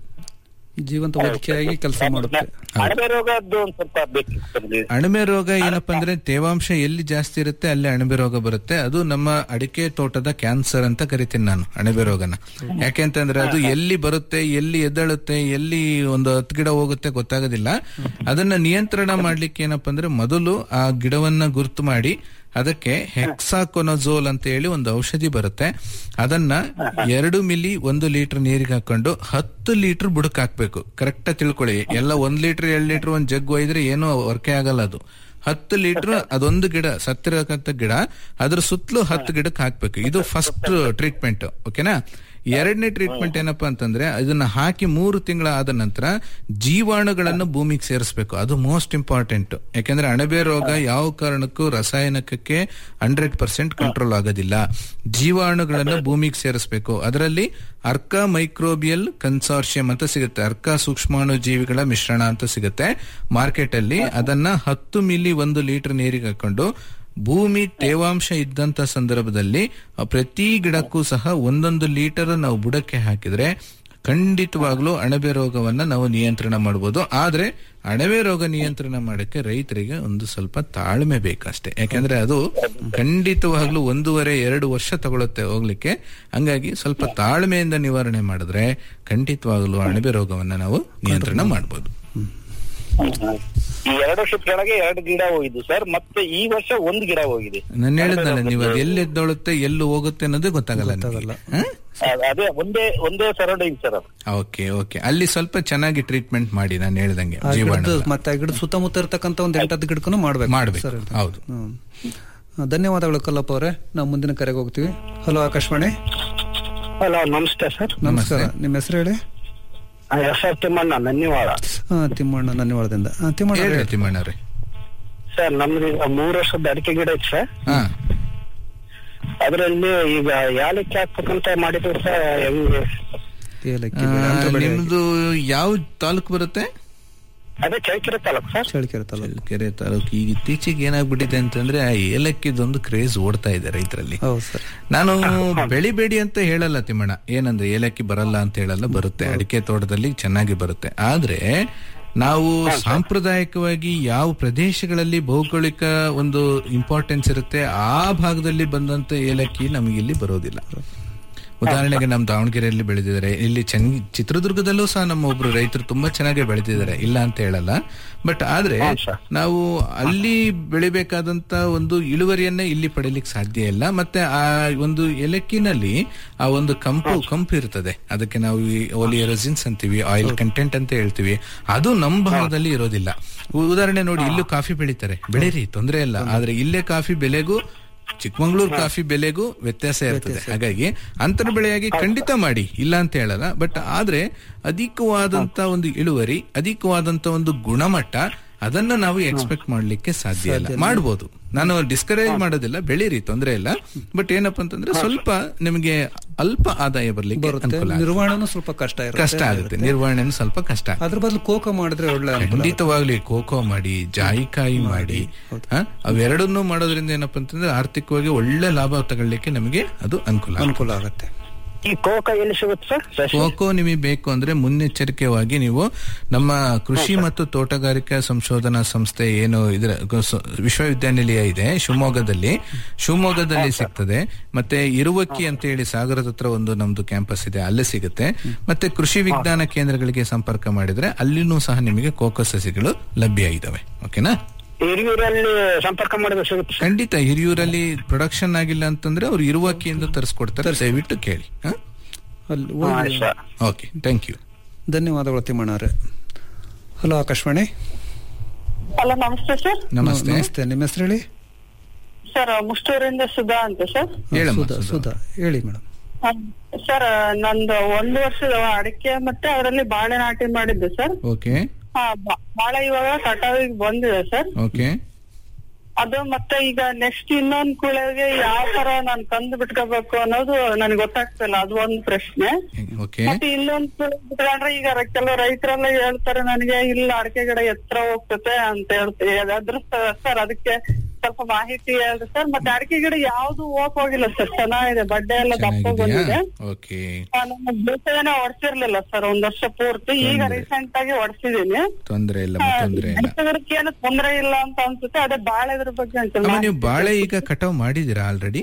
ಜೀವಂತ ಹೊದಿಕೆಯಾಗಿ ಕೆಲಸ ಮಾಡುತ್ತೆ ಅಣಬೆ ರೋಗದ್ದು ಒಂದ್ ಸ್ವಲ್ಪ ಬೇಕಿತ್ತು ಸರ್ ಇದು. ಅಣಬೆ ರೋಗ ಏನಪ್ಪಾ ಅಂದ್ರೆ ತೇವಾಂಶ ಎಲ್ಲಿ ಜಾಸ್ತಿ ಇರುತ್ತೆ ಅಲ್ಲಿ ಅಣಬೆ ರೋಗ ಬರುತ್ತೆ ಅದು ನಮ್ಮ ಅಡಿಕೆ ತೋಟದ ಕ್ಯಾನ್ಸರ್ ಅಂತ ಕರಿತೀನಿ ನಾನು ಅಣಬೆ ರೋಗನ ಯಾಕೆಂತಂದ್ರೆ ಅದು ಎಲ್ಲಿ ಬರುತ್ತೆ ಎಲ್ಲಿ ಎದ್ದಳುತ್ತೆ ಎಲ್ಲಿ ಒಂದು ಹತ್ತು ಗಿಡ ಹೋಗುತ್ತೆ ಗೊತ್ತಾಗೋದಿಲ್ಲ ಅದನ್ನ ನಿಯಂತ್ರಣ ಮಾಡ್ಲಿಕ್ಕೆ ಏನಪ್ಪಾ ಅಂದ್ರೆ ಮೊದಲು ಆ ಗಿಡವನ್ನ ಗುರುತು ಮಾಡಿ ಅದಕ್ಕೆ ಹೆಕ್ಸಾಕೊನಜೋಲ್ ಅಂತ ಹೇಳಿ ಒಂದು ಔಷಧಿ ಬರುತ್ತೆ ಅದನ್ನ ಎರಡು ಮಿಲಿ ಒಂದು ಲೀಟರ್ ನೀರಿಗೆ ಹಾಕೊಂಡು ಹತ್ತು ಲೀಟರ್ ಬುಡಕ್ ಹಾಕ್ಬೇಕು ಕರೆಕ್ಟ್ ತಿಳ್ಕೊಳ್ಳಿ ಎಲ್ಲ ಒಂದ್ ಲೀಟರ್ ಎರಡ್ ಲೀಟರ್ ಒಂದ್ ಜಗ್ ಒಯ್ದ್ರೆ ಏನೂ ವರ್ಕೆ ಆಗಲ್ಲ ಅದು ಹತ್ತು ಲೀಟರ್ ಅದೊಂದು ಗಿಡ ಸತ್ತಿರತಕ್ಕಂಥ ಗಿಡ ಅದ್ರ ಸುತ್ತಲೂ ಹತ್ತು ಗಿಡಕ್ಕೆ ಹಾಕ್ಬೇಕು ಇದು ಫಸ್ಟ್ ಟ್ರೀಟ್ಮೆಂಟ್ ಓಕೆನಾ ಎರಡನೇ ಟ್ರೀಟ್ಮೆಂಟ್ ಏನಪ್ಪಾ ಅಂತಂದ್ರೆ ಅದನ್ನ ಹಾಕಿ ಮೂರು ತಿಂಗಳ ಆದ ನಂತರ ಜೀವಾಣುಗಳನ್ನು ಭೂಮಿಗೆ ಸೇರಿಸಬೇಕು ಅದು ಮೋಸ್ಟ್ ಇಂಪಾರ್ಟೆಂಟ್ ಯಾಕಂದ್ರೆ ಅಣಬೆ ರೋಗ ಯಾವ ಕಾರಣಕ್ಕೂ ರಾಸಾಯನಿಕಕ್ಕೆ ಹಂಡ್ರೆಡ್ ಪರ್ಸೆಂಟ್ ಕಂಟ್ರೋಲ್ ಆಗೋದಿಲ್ಲ ಜೀವಾಣುಗಳನ್ನು ಭೂಮಿಗೆ ಸೇರಿಸಬೇಕು ಅದರಲ್ಲಿ ಅರ್ಕಾ ಮೈಕ್ರೋಬಿಯಲ್ ಕನ್ಸಾರ್ಷಿಯಂ ಅಂತ ಸಿಗುತ್ತೆ ಅರ್ಕಾ ಸೂಕ್ಷ್ಮಾಣು ಜೀವಿಗಳ ಮಿಶ್ರಣ ಅಂತ ಸಿಗುತ್ತೆ ಮಾರ್ಕೆಟ್ ಅಲ್ಲಿ ಅದನ್ನ ಹತ್ತು ಮಿಲಿ ಒಂದು ಲೀಟರ್ ನೀರಿಗೆ ಹಾಕೊಂಡು ಭೂಮಿ ತೇವಾಂಶ ಇದ್ದಂತ ಸಂದರ್ಭದಲ್ಲಿ ಆ ಪ್ರತಿ ಗಿಡಕ್ಕೂ ಸಹ ಒಂದೊಂದು ಲೀಟರ್ ನಾವು ಬುಡಕ್ಕೆ ಹಾಕಿದ್ರೆ ಖಂಡಿತವಾಗ್ಲೂ ಅಣಬೆ ರೋಗವನ್ನ ನಾವು ನಿಯಂತ್ರಣ ಮಾಡಬಹುದು ಆದ್ರೆ ಅಣಬೆ ರೋಗ ನಿಯಂತ್ರಣ ಮಾಡಕ್ಕೆ ರೈತರಿಗೆ ಒಂದು ಸ್ವಲ್ಪ ತಾಳ್ಮೆ ಬೇಕಷ್ಟೇ ಯಾಕಂದ್ರೆ ಅದು ಖಂಡಿತವಾಗ್ಲೂ ಒಂದೂವರೆ ಎರಡು ವರ್ಷ ತಗೊಳುತ್ತೆ ಹೋಗ್ಲಿಕ್ಕೆ ಹಂಗಾಗಿ ಸ್ವಲ್ಪ ತಾಳ್ಮೆಯಿಂದ ನಿವಾರಣೆ ಮಾಡಿದ್ರೆ ಖಂಡಿತವಾಗ್ಲೂ ಅಣಬೆ ರೋಗವನ್ನ ನಾವು ನಿಯಂತ್ರಣ ಮಾಡಬಹುದು ಈ ಎರಡು ವರ್ಷದ ಕೆಳಗೆ ಎರಡು ಗಿಡ ಹೋಗಿದ್ದು ಸರ್ ಮತ್ತೆ ಈ ವರ್ಷ ಒಂದು ಗಿಡ ಹೋಗಿದೆ ನಾನು ಹೇಳಿದ್ನಲ್ಲ ನೀವು ಅದು ಎಲ್ಲಿ ಎದ್ದೊಳುತ್ತೆ ಎಲ್ಲಿ ಹೋಗುತ್ತೆ ಅನ್ನೋದೇ ಗೊತ್ತಾಗಲ್ಲ ನಿಮಗೆ. ಹ? ಅದ್- ಅದೇ ಒಂದೇ ಒಂದೇ ಸರೌಂಡಿಂಗ್ ಸರ್ ಅದು ಓಕೆ ಓಕೆ ಅಲ್ಲಿ ಸ್ವಲ್ಪ ಚೆನ್ನಾಗಿ ಟ್ರೀಟ್ಮೆಂಟ್ ಮಾಡಿ ನಾನು ಹೇಳ್ದಂಗೆ ಆ ಜೀವಾಣು ಗಿಡದ ಮತ್ತೆ ಆ ಗಿಡದ ಸುತ್ತಮುತ್ತ ಇರ್ತಕ್ಕಂಥ ಒಂದು ಎಂಟತ್ತು ಗಿಡಕ್ಕೂ ಮಾಡ್ಬೇಕು ಮಾಡ್ಬೇಕು ಸರ್ ಹೌದು ಹ್ಮ್. ಆ, ಧನ್ಯವಾದಗಳು ಕಲ್ಲಪ್ಪ ಅವರೇ ನಾವು ಮುಂದಿನ ಕರೆಗೆ ಹೋಗ್ತೀವಿ ಹಲೋ ಆಕಾಶವಾಣಿ ಹಲೋ ನಮಸ್ತೆ ಸರ್ ನಮಸ್ಕಾರ ನಿಮ್ಮ ಹೆಸರು ಹೇಳಿ ಎಸ್ ಆರ್ ತಿಮ್ಮಣ್ಣ ಧನ್ಯವಾದ ಹಾ ತಿಮ್ಮಣ್ಣ ನನ್ನಿವಾಳದಿಂದ ಆ, ತಿಮ್ಮಣ್ಣ ಹೇಳ್ರಿ ಹೇಳಿ. ತಿಮ್ಮಣ್ಣವ್ರೆ ಸರ್ ನಮ್ದು ಈಗ ಮೂರು ವರ್ಷದ ಅಡಿಕೆ ಗಿಡ ಐತೆ ಸರ್ ಹಾ ಅದರಲ್ಲಿ ಈಗ ಯಾಲಕ್ಕಿ ಹಾಕ್ಬೇಕಂತ ಮಾಡಿದ್ರು ಸರ್ ಹೆಂಗೆ ಏಲಕ್ಕಿ ಆ, ಬೆಳೆ, ಅಂತರ ಬೆಳೆ ನಿಮ್ದು ಯಾವ ತಾಲೂಕು ಬರುತ್ತೆ ಅದೇ ಚೈತ್ರ ತಾಲೂಕು ಸರ್ ಚಳ್ಳಕೆರೆ ತಾಲೂಕು ಕೆರೆ ತಾಲೂಕು ಈಗ ಇತ್ತೀಚೆಗೆ ಏನಾಗ್ಬಿಟ್ಟಿದೆ ಅಂತಂದ್ರೆ ಆ ಏಲಕ್ಕಿದೊಂದು ಕ್ರೇಜ್ ಓಡ್ತಾ ಇದೆ ರೈತರಲ್ಲಿ ಹೌದು ಸರ್ ನಾನು ಬೆಳಿಬೇಡಿ ಅಂತ ಹೇಳಲ್ಲ ತಿಮ್ಮಣ್ಣ ಏನಂದ್ರೆ ಏಲಕ್ಕಿ ಬರಲ್ಲ ಅಂತ ಹೇಳಲ್ಲ ಬರುತ್ತೆ ಅಡಿಕೆ ತೋಟದಲ್ಲಿ ಚೆನ್ನಾಗಿ ಬರುತ್ತೆ ಆದ್ರೆ ನಾವು ಸಾಂಪ್ರದಾಯಿಕವಾಗಿ ಯಾವ ಪ್ರದೇಶಗಳಲ್ಲಿ ಭೌಗೋಳಿಕ ಒಂದು ಇಂಪಾರ್ಟೆನ್ಸ್ ಇರುತ್ತೆ ಆ ಭಾಗದಲ್ಲಿ ಬಂದಂತ ಏಲಕ್ಕಿ ನಮಗೆ ಇಲ್ಲಿ ಬರೋದಿಲ್ಲ ಉದಾಹರಣೆಗೆ ನಮ್ಮ ದಾವಣಗೆರೆಯಲ್ಲಿ ಬೆಳೆದಿದ್ದಾರೆ ಇಲ್ಲಿ ಚೆನ್ನ ಚಿತ್ರದುರ್ಗದಲ್ಲೂ ಸಹ ನಮ್ಮ ಒಬ್ರು ರೈತರು ತುಂಬಾ ಚೆನ್ನಾಗಿ ಬೆಳೆದಿದ್ದಾರೆ ಇಲ್ಲ ಅಂತ ಹೇಳಲ್ಲ ಬಟ್ ಆದ್ರೆ ನಾವು ಅಲ್ಲಿ ಬೆಳಿಬೇಕಾದಂತ ಒಂದು ಇಳುವರಿಯನ್ನೇ ಇಲ್ಲಿ ಪಡಿಲಿಕ್ಕೆ ಸಾಧ್ಯ ಇಲ್ಲ ಮತ್ತೆ ಆ ಒಂದು ಏಲಕ್ಕಿನಲ್ಲಿ ಆ ಒಂದು ಕಂಪು ಕಂಪು ಇರ್ತದೆ ಅದಕ್ಕೆ ನಾವು ಓಲಿಯರಸಿನ್ಸ್ ಅಂತೀವಿ ಆಯಿಲ್ ಕಂಟೆಂಟ್ ಅಂತ ಹೇಳ್ತೀವಿ ಅದು ನಮ್ಮ ಭಾಗದಲ್ಲಿ ಇರೋದಿಲ್ಲ ಉ- ಉದಾಹರಣೆ ನೋಡಿ ಇಲ್ಲೂ ಕಾಫಿ ಬೆಳಿತಾರೆ ಬೆಳೀರಿ ತೊಂದರೆ ಇಲ್ಲ ಆದ್ರೆ ಇಲ್ಲೇ ಕಾಫಿ ಬೆಲೆಗೂ ಚಿಕ್ಕಮಂಗ್ಳೂರ್ ಕಾಫಿ ಬೆಲೆಗೂ ವ್ಯತ್ಯಾಸ ಇರ್ತದೆ ಹಾಗಾಗಿ ಅಂತರ ಬೆಳೆಯಾಗಿ ಖಂಡಿತ ಮಾಡಿ ಇಲ್ಲ ಅಂತ ಹೇಳಲ್ಲ ಬಟ್ ಆದ್ರೆ ಅಧಿಕವಾದಂತ ಒಂದು ಇಳುವರಿ ಅಧಿಕವಾದಂತ ಒಂದು ಗುಣಮಟ್ಟ ಅದನ್ನ ನಾವು ಎಕ್ಸ್ಪೆಕ್ಟ್ ಮಾಡ್ಲಿಕ್ಕೆ ಸಾಧ್ಯ ಇಲ್ಲ ಮಾಡ್ಬೋದು ನಾನು ಡಿಸ್ಕರೇಜ್ ಮಾಡೋದಿಲ್ಲ ಬೆಳೀರಿ ತೊಂದರೆ ಇಲ್ಲ ಬಟ್ ಏನಪ್ಪಾ ಅಂತಂದ್ರೆ ಸ್ವಲ್ಪ ನಿಮಗೆ ಅಲ್ಪ ಆದಾಯ ಬರ್ಲಿಕ್ಕೆ ಬರುತ್ತೆ ಅನುಕೂಲ ಆಗುತ್ತೆ. ನಿರ್ವಹಣೆನೂ ಸ್ವಲ್ಪ ಕಷ್ಟ ಇರುತ್ತೆ ಕಷ್ಟ ಆಗುತ್ತೆ ನಿರ್ವಹಣೆ ಸ್ವಲ್ಪ ಕಷ್ಟ ಆಗುತ್ತೆ ಅದ್ರ ಬದಲು ಕೋಕೋ ಮಾಡಿದ್ರೆ ಒಳ್ಳೆ ಅನುಕೂಲ ಖಂಡಿತವಾಗ್ಲಿ ಕೋಕೋ ಮಾಡಿ ಜಾಯಿಕಾಯಿ ಮಾಡಿ ಹ? ಅವೆರಡನ್ನೂ ಮಾಡೋದ್ರಿಂದ ಏನಪ್ಪಾ ಅಂತಂದ್ರೆ ಆರ್ಥಿಕವಾಗಿ ಒಳ್ಳೆ ಲಾಭ ತಗೊಳ್ಳಿಕ್ಕೆ ನಮಗೆ ಅದು ಅನುಕೂಲ ಆಗುತ್ತೆ. ಅನುಕೂಲ ಆಗುತ್ತೆ ಈ ಕೋಕ ಎಲ್ಲಿ ಸಿಗುತ್ತೆ ಸರ್ ಸಸಿ? ಕೋಕೋ ನಿಮಗೆ ಬೇಕು ಅಂದ್ರೆ ಮುನ್ನೆಚ್ಚರಿಕೆವಾಗಿ ನೀವು ನಮ್ಮ ಕೃಷಿ ಮತ್ತು ತೋಟಗಾರಿಕಾ ಸಂಶೋಧನಾ ಸಂಸ್ಥೆ ಏನು ಇದರ ಸ- ವಿಶ್ವವಿದ್ಯಾನಿಲಯ ಇದೆ ಶಿವಮೊಗ್ಗದಲ್ಲಿ ಶಿವಮೊಗ್ಗದಲ್ಲಿ ಸಿಗ್ತದೆ ಮತ್ತೆ ಇರುವಕ್ಕಿ ಅಂತ ಹೇಳಿ ಸಾಗರದ ಹತ್ರ ಒಂದು ನಮ್ದು ಕ್ಯಾಂಪಸ್ ಇದೆ ಅಲ್ಲಿ ಸಿಗುತ್ತೆ ಮತ್ತೆ ಕೃಷಿ ವಿಜ್ಞಾನ ಕೇಂದ್ರಗಳಿಗೆ ಸಂಪರ್ಕ ಮಾಡಿದ್ರೆ ಅಲ್ಲಿನೂ ಸಹ ನಿಮಗೆ ಕೋಕೋ ಸಸಿಗಳು ಲಭ್ಯ ಇದಾವೆ ಓಕೆನಾ ಹಿರಿಯೂರಲ್ಲಿ ಸಂಪರ್ಕ ಮಾಡಿದ್ರೆ ಸಿಗುತ್ತೆ ಸರ್ ಖಂಡಿತ ಹಿರಿಯೂರಲ್ಲಿ ಪ್ರೊಡಕ್ಷನ್ ಆಗಿಲ್ಲ ಅಂತಂದ್ರೆ ಅವ್ರು ಇರುವಕ್ಕಿಯಿಂದ ತರಿಸ್ಕೊಡ್ತಾರೆ ದಯವಿಟ್ಟು ಕೇಳಿ ಅಲ್ಲಿ ಹಾ, ಹೋಗಿ ಸರ್ ಓಕೆ ಥ್ಯಾಂಕ್ ಯು ಧನ್ಯವಾದಗಳು ತಿಮ್ಮಣ್ಣವ್ರೆ ಹಲೋ ಆಕಾಶವಾಣಿ ಹಲೋ ನಮಸ್ತೆ ಸರ್ ನಮಸ್ತೆ ನಮಸ್ತೆ ನಿಮ್ಮ ಹೆಸರು ಹೇಳಿ ಸರ್ ಮುಷ್ಟೂರಿಂದ ಸುಧಾ ಅಂತ ಸರ್ ಹೇಳಮ್ಮ ಸುಧಾ ಸುಧಾ. ಸುಧಾ ಹೇಳಿ ಮೇಡಮ್ ಸರ್ ನಂದು ಒಂದು ವರ್ಷದ ಅಡಿಕೆ ಮತ್ತೆ ಅದರಲ್ಲಿ ಬಾಳೆ ನಾಟಿ ಮಾಡಿದ್ದೆ ಸರ್ ಓಕೆ ಹಾ ಬಾ- ಬಾಳೆ ಇವಾಗ ಕಟಾವಿಗೆ ಬಂದಿದೆ ಸರ್ ಓಕೆ ಅದು ಮತ್ತೆ ಈಗ ನೆಕ್ಸ್ಟ್ ಇನ್ನೊಂದ್ ಕುಳೆಗೆ ಯಾವ ತರ ನಾನ್ ತಂದು ಬಿಟ್ಕೋಬೇಕು ಅನ್ನೋದು ನನ್ಗೆ ಗೊತ್ತಾಗ್ತಿಲ್ಲ ಅದು ಒಂದ್ ಪ್ರಶ್ನೆ ಓಕೆ ಮತ್ತೆ ಇನ್ನೊಂದ್ ಕುಳೆ ಬಿಟ್ಕೊಂಡ್ರೆ ಈಗ ರ- ಕೆಲವು ರೈತರೆಲ್ಲ ಹೇಳ್ತಾರೆ ನನಗೆ ಇಲ್ಲ ಅಡಿಕೆ ಗಿಡ ಎತ್ತರ ಹೋಗ್ತತೆ ಅಂತ ಹೇಳ್ತೀವಿ ಅದ್ರ ಸರ್ ಅದಕ್ಕೆ ಸ್ವಲ್ಪ ಮಾಹಿತಿ ಹೇಳ್ರಿ ಸರ್ ಮತ್ತೆ ಅಡಿಕೆ ಗಿಡ ಯಾವ್ದು ಹೋಗ್ ಹೋಗಿಲ್ಲ ಸರ್ ಚೆನ್ನಾಗಿದೆ ಬಡ್ಡೆ ಎಲ್ಲ ದಪ್ಪ ಚೆನ್ನಾಗಿದೆಯಾ ಬಂದಿದೆ ಓಕೆ ನಾನು ಬೇಸಾಯನ ಹೊಡ್ಸಿರ್ಲಿಲ್ಲ ಸರ್ ಒಂದ್ ವರ್ಷ ಪೂರ್ತಿ ಈಗ ರೀಸೆಂಟ್ ಆಗಿ ಹೊಡ್ಸಿದೀನಿ ತೊಂದ್ರೆ ಇಲ್ಲ ತೊಂದ್ರೆ ಇಲ್ಲ ಅಡಿಕೆಗಿಡಕ್ಕೆ ಏನು ತೊಂದ್ರೆ ಇಲ್ಲ ಅಂತ ಅನ್ಸುತ್ತೆ ಅದೇ ಬಾಳೆದ್ರ ಬಗ್ಗೆ ಅಂತ ಅಮ್ಮ ನೀವು ಬಾಳೆ ಈಗ ಕಟಾವ್ ಮಾಡಿದೀರಾ ಆಲ್ರೆಡಿ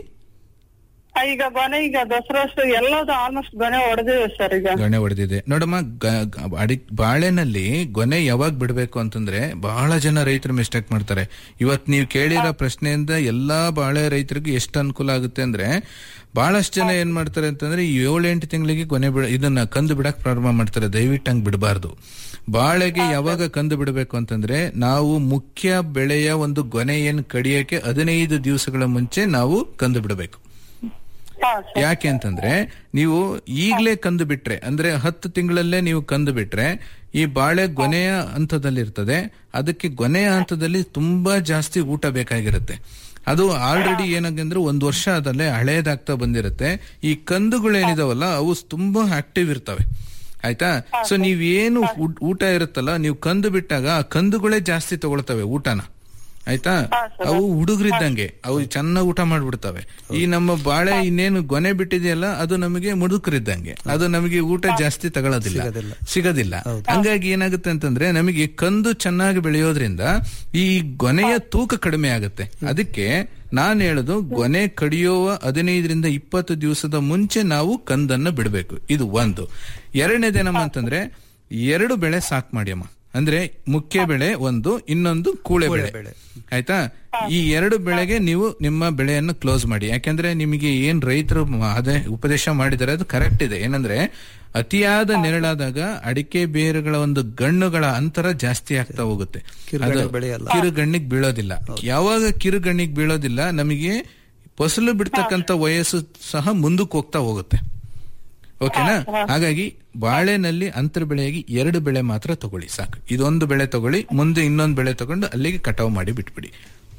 ಈಗ ಗೊನೆ ಈಗ ದಸರಾ ಅಷ್ಟು ಎಲ್ಲದು ಆಲ್ಮೋಸ್ಟ್ ಗೊನೆ ಹೊಡೆದಿದೆ ಸರ್ ಈಗ ಗೊನೆ ಹೊಡೆದಿದೆ ನೋಡಮ್ಮ ಗ- ಗ- ಅಡಿ ಬಾಳೆನಲ್ಲಿ ಗೊನೆ ಯಾವಾಗ ಬಿಡಬೇಕು ಅಂತಂದ್ರೆ ಬಹಳ ಜನ ರೈತರು ಮಿಸ್ಟೇಕ್ ಮಾಡ್ತಾರೆ ಇವತ್ ನೀವು ಕೇಳಿರೋ ಪ್ರಶ್ನೆಯಿಂದ ಎಲ್ಲಾ ಬಾಳೆ ರೈತರಿಗೂ ಎಷ್ಟು ಅನುಕೂಲ ಆಗುತ್ತೆ ಅಂದ್ರೆ ಬಹಳಷ್ಟು ಜನ ಏನ್ ಮಾಡ್ತಾರೆ ಅಂತಂದ್ರೆ ಈ ಏಳೆಂಟು ತಿಂಗಳಿಗೆ ಕೊನೆ ಬಿಡ ಇದನ್ನ ಕಂದು ಬಿಡಕ್ ಪ್ರಾರಂಭ ಮಾಡ್ತಾರೆ ದಯವಿಟ್ಟು ಹಂಗ್ ಬಿಡಬಾರ್ದು ಬಾಳೆಗೆ ಯಾವಾಗ ಕಂದು ಬಿಡಬೇಕು ಅಂತಂದ್ರೆ ನಾವು ಮುಖ್ಯ ಬೆಳೆಯ ಒಂದು ಗೊನೆ ಏನ್ ಕಡಿಯಕ್ಕೆ ಹದಿನೈದು ದಿವಸಗಳ ಮುಂಚೆ ನಾವು ಕಂದು ಬಿಡಬೇಕು ಹಾ ಸರ್ ಯಾಕೆ ಅಂತಂದ್ರೆ ನೀವು ಈಗ್ಲೇ ಕಂದು ಬಿಟ್ರೆ ಅಂದ್ರೆ ಹತ್ತು ತಿಂಗಳಲ್ಲೇ ನೀವು ಕಂದು ಬಿಟ್ರೆ ಈ ಬಾಳೆ ಗೊನೆಯ ಹಂತದಲ್ಲಿರ್ತದೆ ಅದಕ್ಕೆ ಗೊನೆಯ ಹಂತದಲ್ಲಿ ತುಂಬಾ ಜಾಸ್ತಿ ಊಟ ಬೇಕಾಗಿರುತ್ತೆ ಅದು ಆಲ್ರೆಡಿ ಏನಾಗಂದ್ರೆ ಒಂದ್ ವರ್ಷ ಅದಲ್ಲೇ ಹಳೇದಾಗ್ತಾ ಬಂದಿರುತ್ತೆ ಈ ಕಂದುಗಳೇನಿದಾವಲ್ಲ ಅವು ತುಂಬಾ ಆಕ್ಟಿವ್ ಇರ್ತವೆ ಆಯ್ತಾ ಸೊ ನೀವೇನು ಊ- ಊಟ ಇರುತ್ತಲ್ಲ ನೀವು ಕಂದು ಬಿಟ್ಟಾಗ ಆ ಕಂದುಗಳೇ ಜಾಸ್ತಿ ತಗೊಳ್ತವೆ ಊಟನ ಆಯ್ತಾ ಅವು ಹುಡುಗರಿದ್ದಂಗೆ ಅವು ಚೆನ್ನಾಗಿ ಊಟ ಮಾಡ್ಬಿಡ್ತವೆ ಈ ನಮ್ಮ ಬಾಳೆ ಇನ್ನೇನು ಗೊನೆ ಬಿಟ್ಟಿದೆಯಲ್ಲ ಅದು ನಮಗೆ ಮುಡುಕರಿದ್ದಂಗೆ ಅದು ನಮಗೆ ಊಟ ಜಾಸ್ತಿ ತಗೊಳ್ಳೋದಿಲ್ಲ ಸಿಗೋದಿಲ್ಲ ಹಂಗಾಗಿ ಏನಾಗುತ್ತೆ ಅಂತಂದ್ರೆ ನಮಗೆ ಕಂದು ಚೆನ್ನಾಗಿ ಬೆಳೆಯೋದ್ರಿಂದ ಈ ಗೊನೆಯ ತೂಕ ಕಡಿಮೆ ಆಗುತ್ತೆ ಅದಕ್ಕೆ ನಾನ್ ಹೇಳುದು ಗೊನೆ ಕಡಿಯುವ ಹದಿನೈದರಿಂದ ಇಪ್ಪತ್ತು ದಿವಸದ ಮುಂಚೆ ನಾವು ಕಂದನ್ನ ಬಿಡಬೇಕು ಇದು ಒಂದು ಎರಡನೇದೇನಮ್ಮ ಅಂತಂದ್ರೆ ಎರಡು ಬೆಳೆ ಸಾಕ್ ಮಾಡಿ ಅಮ್ಮ ಅಂದ್ರೆ ಮುಖ್ಯ ಬೆಳೆ ಒಂದು ಇನ್ನೊಂದು ಕೂಳೆ ಬೆಳೆ ಆಯ್ತಾ ಈ ಎರಡು ಬೆಳೆಗೆ ನೀವು ನಿಮ್ಮ ಬೆಳೆಯನ್ನು ಕ್ಲೋಸ್ ಮಾಡಿ ಯಾಕಂದ್ರೆ ನಿಮಗೆ ಏನ್ ರೈತರು ಮ- ಅದೇ ಉಪದೇಶ ಮಾಡಿದ್ದಾರೆ ಅದು ಕರೆಕ್ಟ್ ಇದೆ ಏನಂದ್ರೆ ಅತಿಯಾದ ನೆರಳಾದಾಗ ಅಡಿಕೆ ಬೇರುಗಳ ಒಂದು ಗಣ್ಣುಗಳ ಅಂತರ ಜಾಸ್ತಿ ಆಗ್ತಾ ಹೋಗುತ್ತೆ ಅದು ಬೆಳೆಯಲ್ಲ. ಕಿರುಗಣ್ಣಿಗೆ ಬೀಳೋದಿಲ್ಲ ಯಾವಾಗ ಕಿರುಗಣ್ಣಿಗೆ ಬೀಳೋದಿಲ್ಲ ನಮಗೆ ಫಸಲು ಬಿಡ್ತಕ್ಕಂತ ವಯಸ್ಸು ಸಹ ಮುಂದಕ್ಕೆ ಹೋಗ್ತಾ ಹೋಗುತ್ತೆ ಓಕೆನಾ ಹಾಗಾಗಿ ಬಾಳೆನಲ್ಲಿ ಅಂತರ ಬೆಳೆಯಾಗಿ ಎರಡು ಬೆಳೆ ಮಾತ್ರ ತಗೊಳ್ಳಿ ಸಾಕು ಇದೊಂದು ಬೆಳೆ ತಗೊಳ್ಳಿ ಮುಂದೆ ಇನ್ನೊಂದು ಬೆಳೆ ತಗೊಂಡು ಅಲ್ಲಿಗೆ ಕಟಾವು ಮಾಡಿ ಬಿಟ್ಬಿಡಿ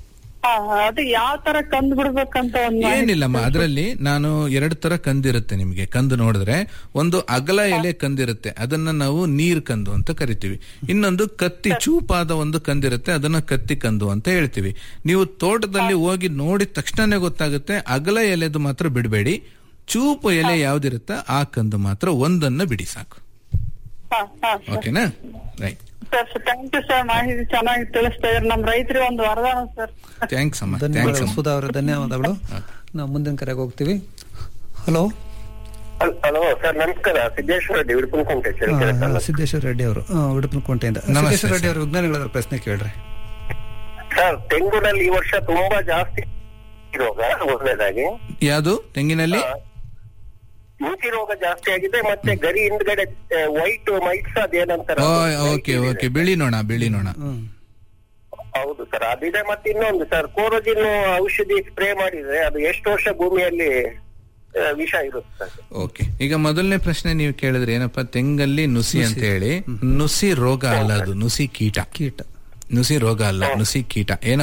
ಹಾ, ಅದು ಯಾವ ತರ ಕಂದ್ ಬಿಡ್ಬೇಕಂತ ಒಂದ್ ಮಾಹಿತಿ ಏನಿಲ್ಲಮ್ಮ ಅದರಲ್ಲಿ ನಾನು ಎರಡು ತರ ಕಂದಿರುತ್ತೆ ನಿಮ್ಗೆ ಕಂದು ನೋಡಿದ್ರೆ ಒಂದು ಅಗಲ ಎಲೆ ಕಂದಿರುತ್ತೆ ಅದನ್ನ ನಾವು ನೀರ್ ಕಂದು ಅಂತ ಕರಿತೀವಿ ಇನ್ನೊಂದು ಕತ್ತಿ ಚೂಪಾದ ಒಂದು ಕಂದಿರುತ್ತೆ ಅದನ್ನ ಕತ್ತಿ ಕಂದು ಅಂತ ಹೇಳ್ತೀವಿ ನೀವು ತೋಟದಲ್ಲಿ ಹೋಗಿ ನೋಡಿದ ತಕ್ಷಣನೇ ಗೊತ್ತಾಗುತ್ತೆ ಅಗಲ ಎಲೆದು ಮಾತ್ರ ಬಿಡಬೇಡಿ ಚೂಪು ಎಲೆ ಯಾವ್ದಿರುತ್ತ ಆ ಕಂದು ಮಾತ್ರ ಒಂದನ್ನ ಬಿಡಿ ಸಾಕು ಹಾ, ಹಾ, ಓಕೆನಾ right sir thank you sir ಮಾಹಿತಿ ಚೆನ್ನಾಗಿ ತಿಳಿಸ್ತಾ ಇದ್ರಿ ನಮ್ ರೈತರಿಗೆ ಒಂದು ವರದಾನ ಸರ್ ಥ್ಯಾಂಕ್ಸ್ ಅಮ್ಮ ಥ್ಯಾಂಕ್ಸ್ ಧನ್ಯವಾದಗಳು ಅಮ್ಮ ಸುಧಾ ಅವರೇ ಧನ್ಯವಾದಗಳು ನಾವು ಮುಂದಿನ ಕರೆಗೆ ಹೋಗ್ತೀವಿ ಹಲೋ ಹಲೋ ಸರ್ ನಮಸ್ಕಾರ ಸಿದ್ದೇಶ್ವರ ರೆಡ್ಡಿ ವಿಡ್ಪುಂಕುಂಟೆ ಸಿದ್ದೇಶ್ವರ ರೆಡ್ಡಿ ಅವರು ಉಡುಪಿನಕೋಟೆಯಿಂದ ನಮಸ್ತೆ ಸಿದ್ದೇಶ್ವರ ರೆಡ್ಡಿ ಸರ್. ಅವರು ವಿಜ್ಞಾನಿಗಳ ಪ್ರಶ್ನೆ ಕೇಳ್ರಿ ಸರ್ ತೆಂಗುನಲ್ಲಿ ಈ ವರ್ಷ ತುಂಬಾ ಜಾಸ್ತಿ ರೋಗ ಮೊದಲನೇದಾಗಿ ಯಾವುದು ತೆಂಗಿನಲ್ಲಿ ನುಸಿ ರೋಗ ಜಾಸ್ತಿ ಆಗಿದೆ ಮತ್ತೆ ಗರಿ ಹಿಂದ್ಗಡೆ ವೈಟ್ ಮೈಟ್ಸ್ ಅದೇನಂತಾರ ಓಕೆ ಓಕೆ ಬಿಳಿ ನೋಣ ಬಿಳಿ ನೋಣ ಹ್ಮ್ ಹೌದು ಸರ್ ಅದಿದೆ ಮತ್ತೆ ಇನ್ನೊಂದು ಸರ್ ಕೋರೋಜಿನ್ ಔಷಧಿ ಸ್ಪ್ರೇ ಮಾಡಿದ್ರೆ ಅದು ಎಷ್ಟು ವರ್ಷ ಭೂಮಿಯಲ್ಲಿ ಆ, ವಿಷ ಇರುತ್ತೆ ಸರ್ ಓಕೆ ಈಗ ಮೊದಲನೇ ಪ್ರಶ್ನೆ ನೀವು ಕೇಳಿದ್ರೆ ಏನಪ್ಪಾ ತೆಂಗಲ್ಲಿ ನುಸಿ ಅಂತ ಹೇಳಿ ನುಸಿ ರೋಗ ಅಲ್ಲ ಅದು ನುಸಿ ಕೀಟ ಕೀಟ ನುಸಿ ರೋಗ ಅಲ್ಲ ನುಸಿ ಕೀಟ ಏನಪ್ಪ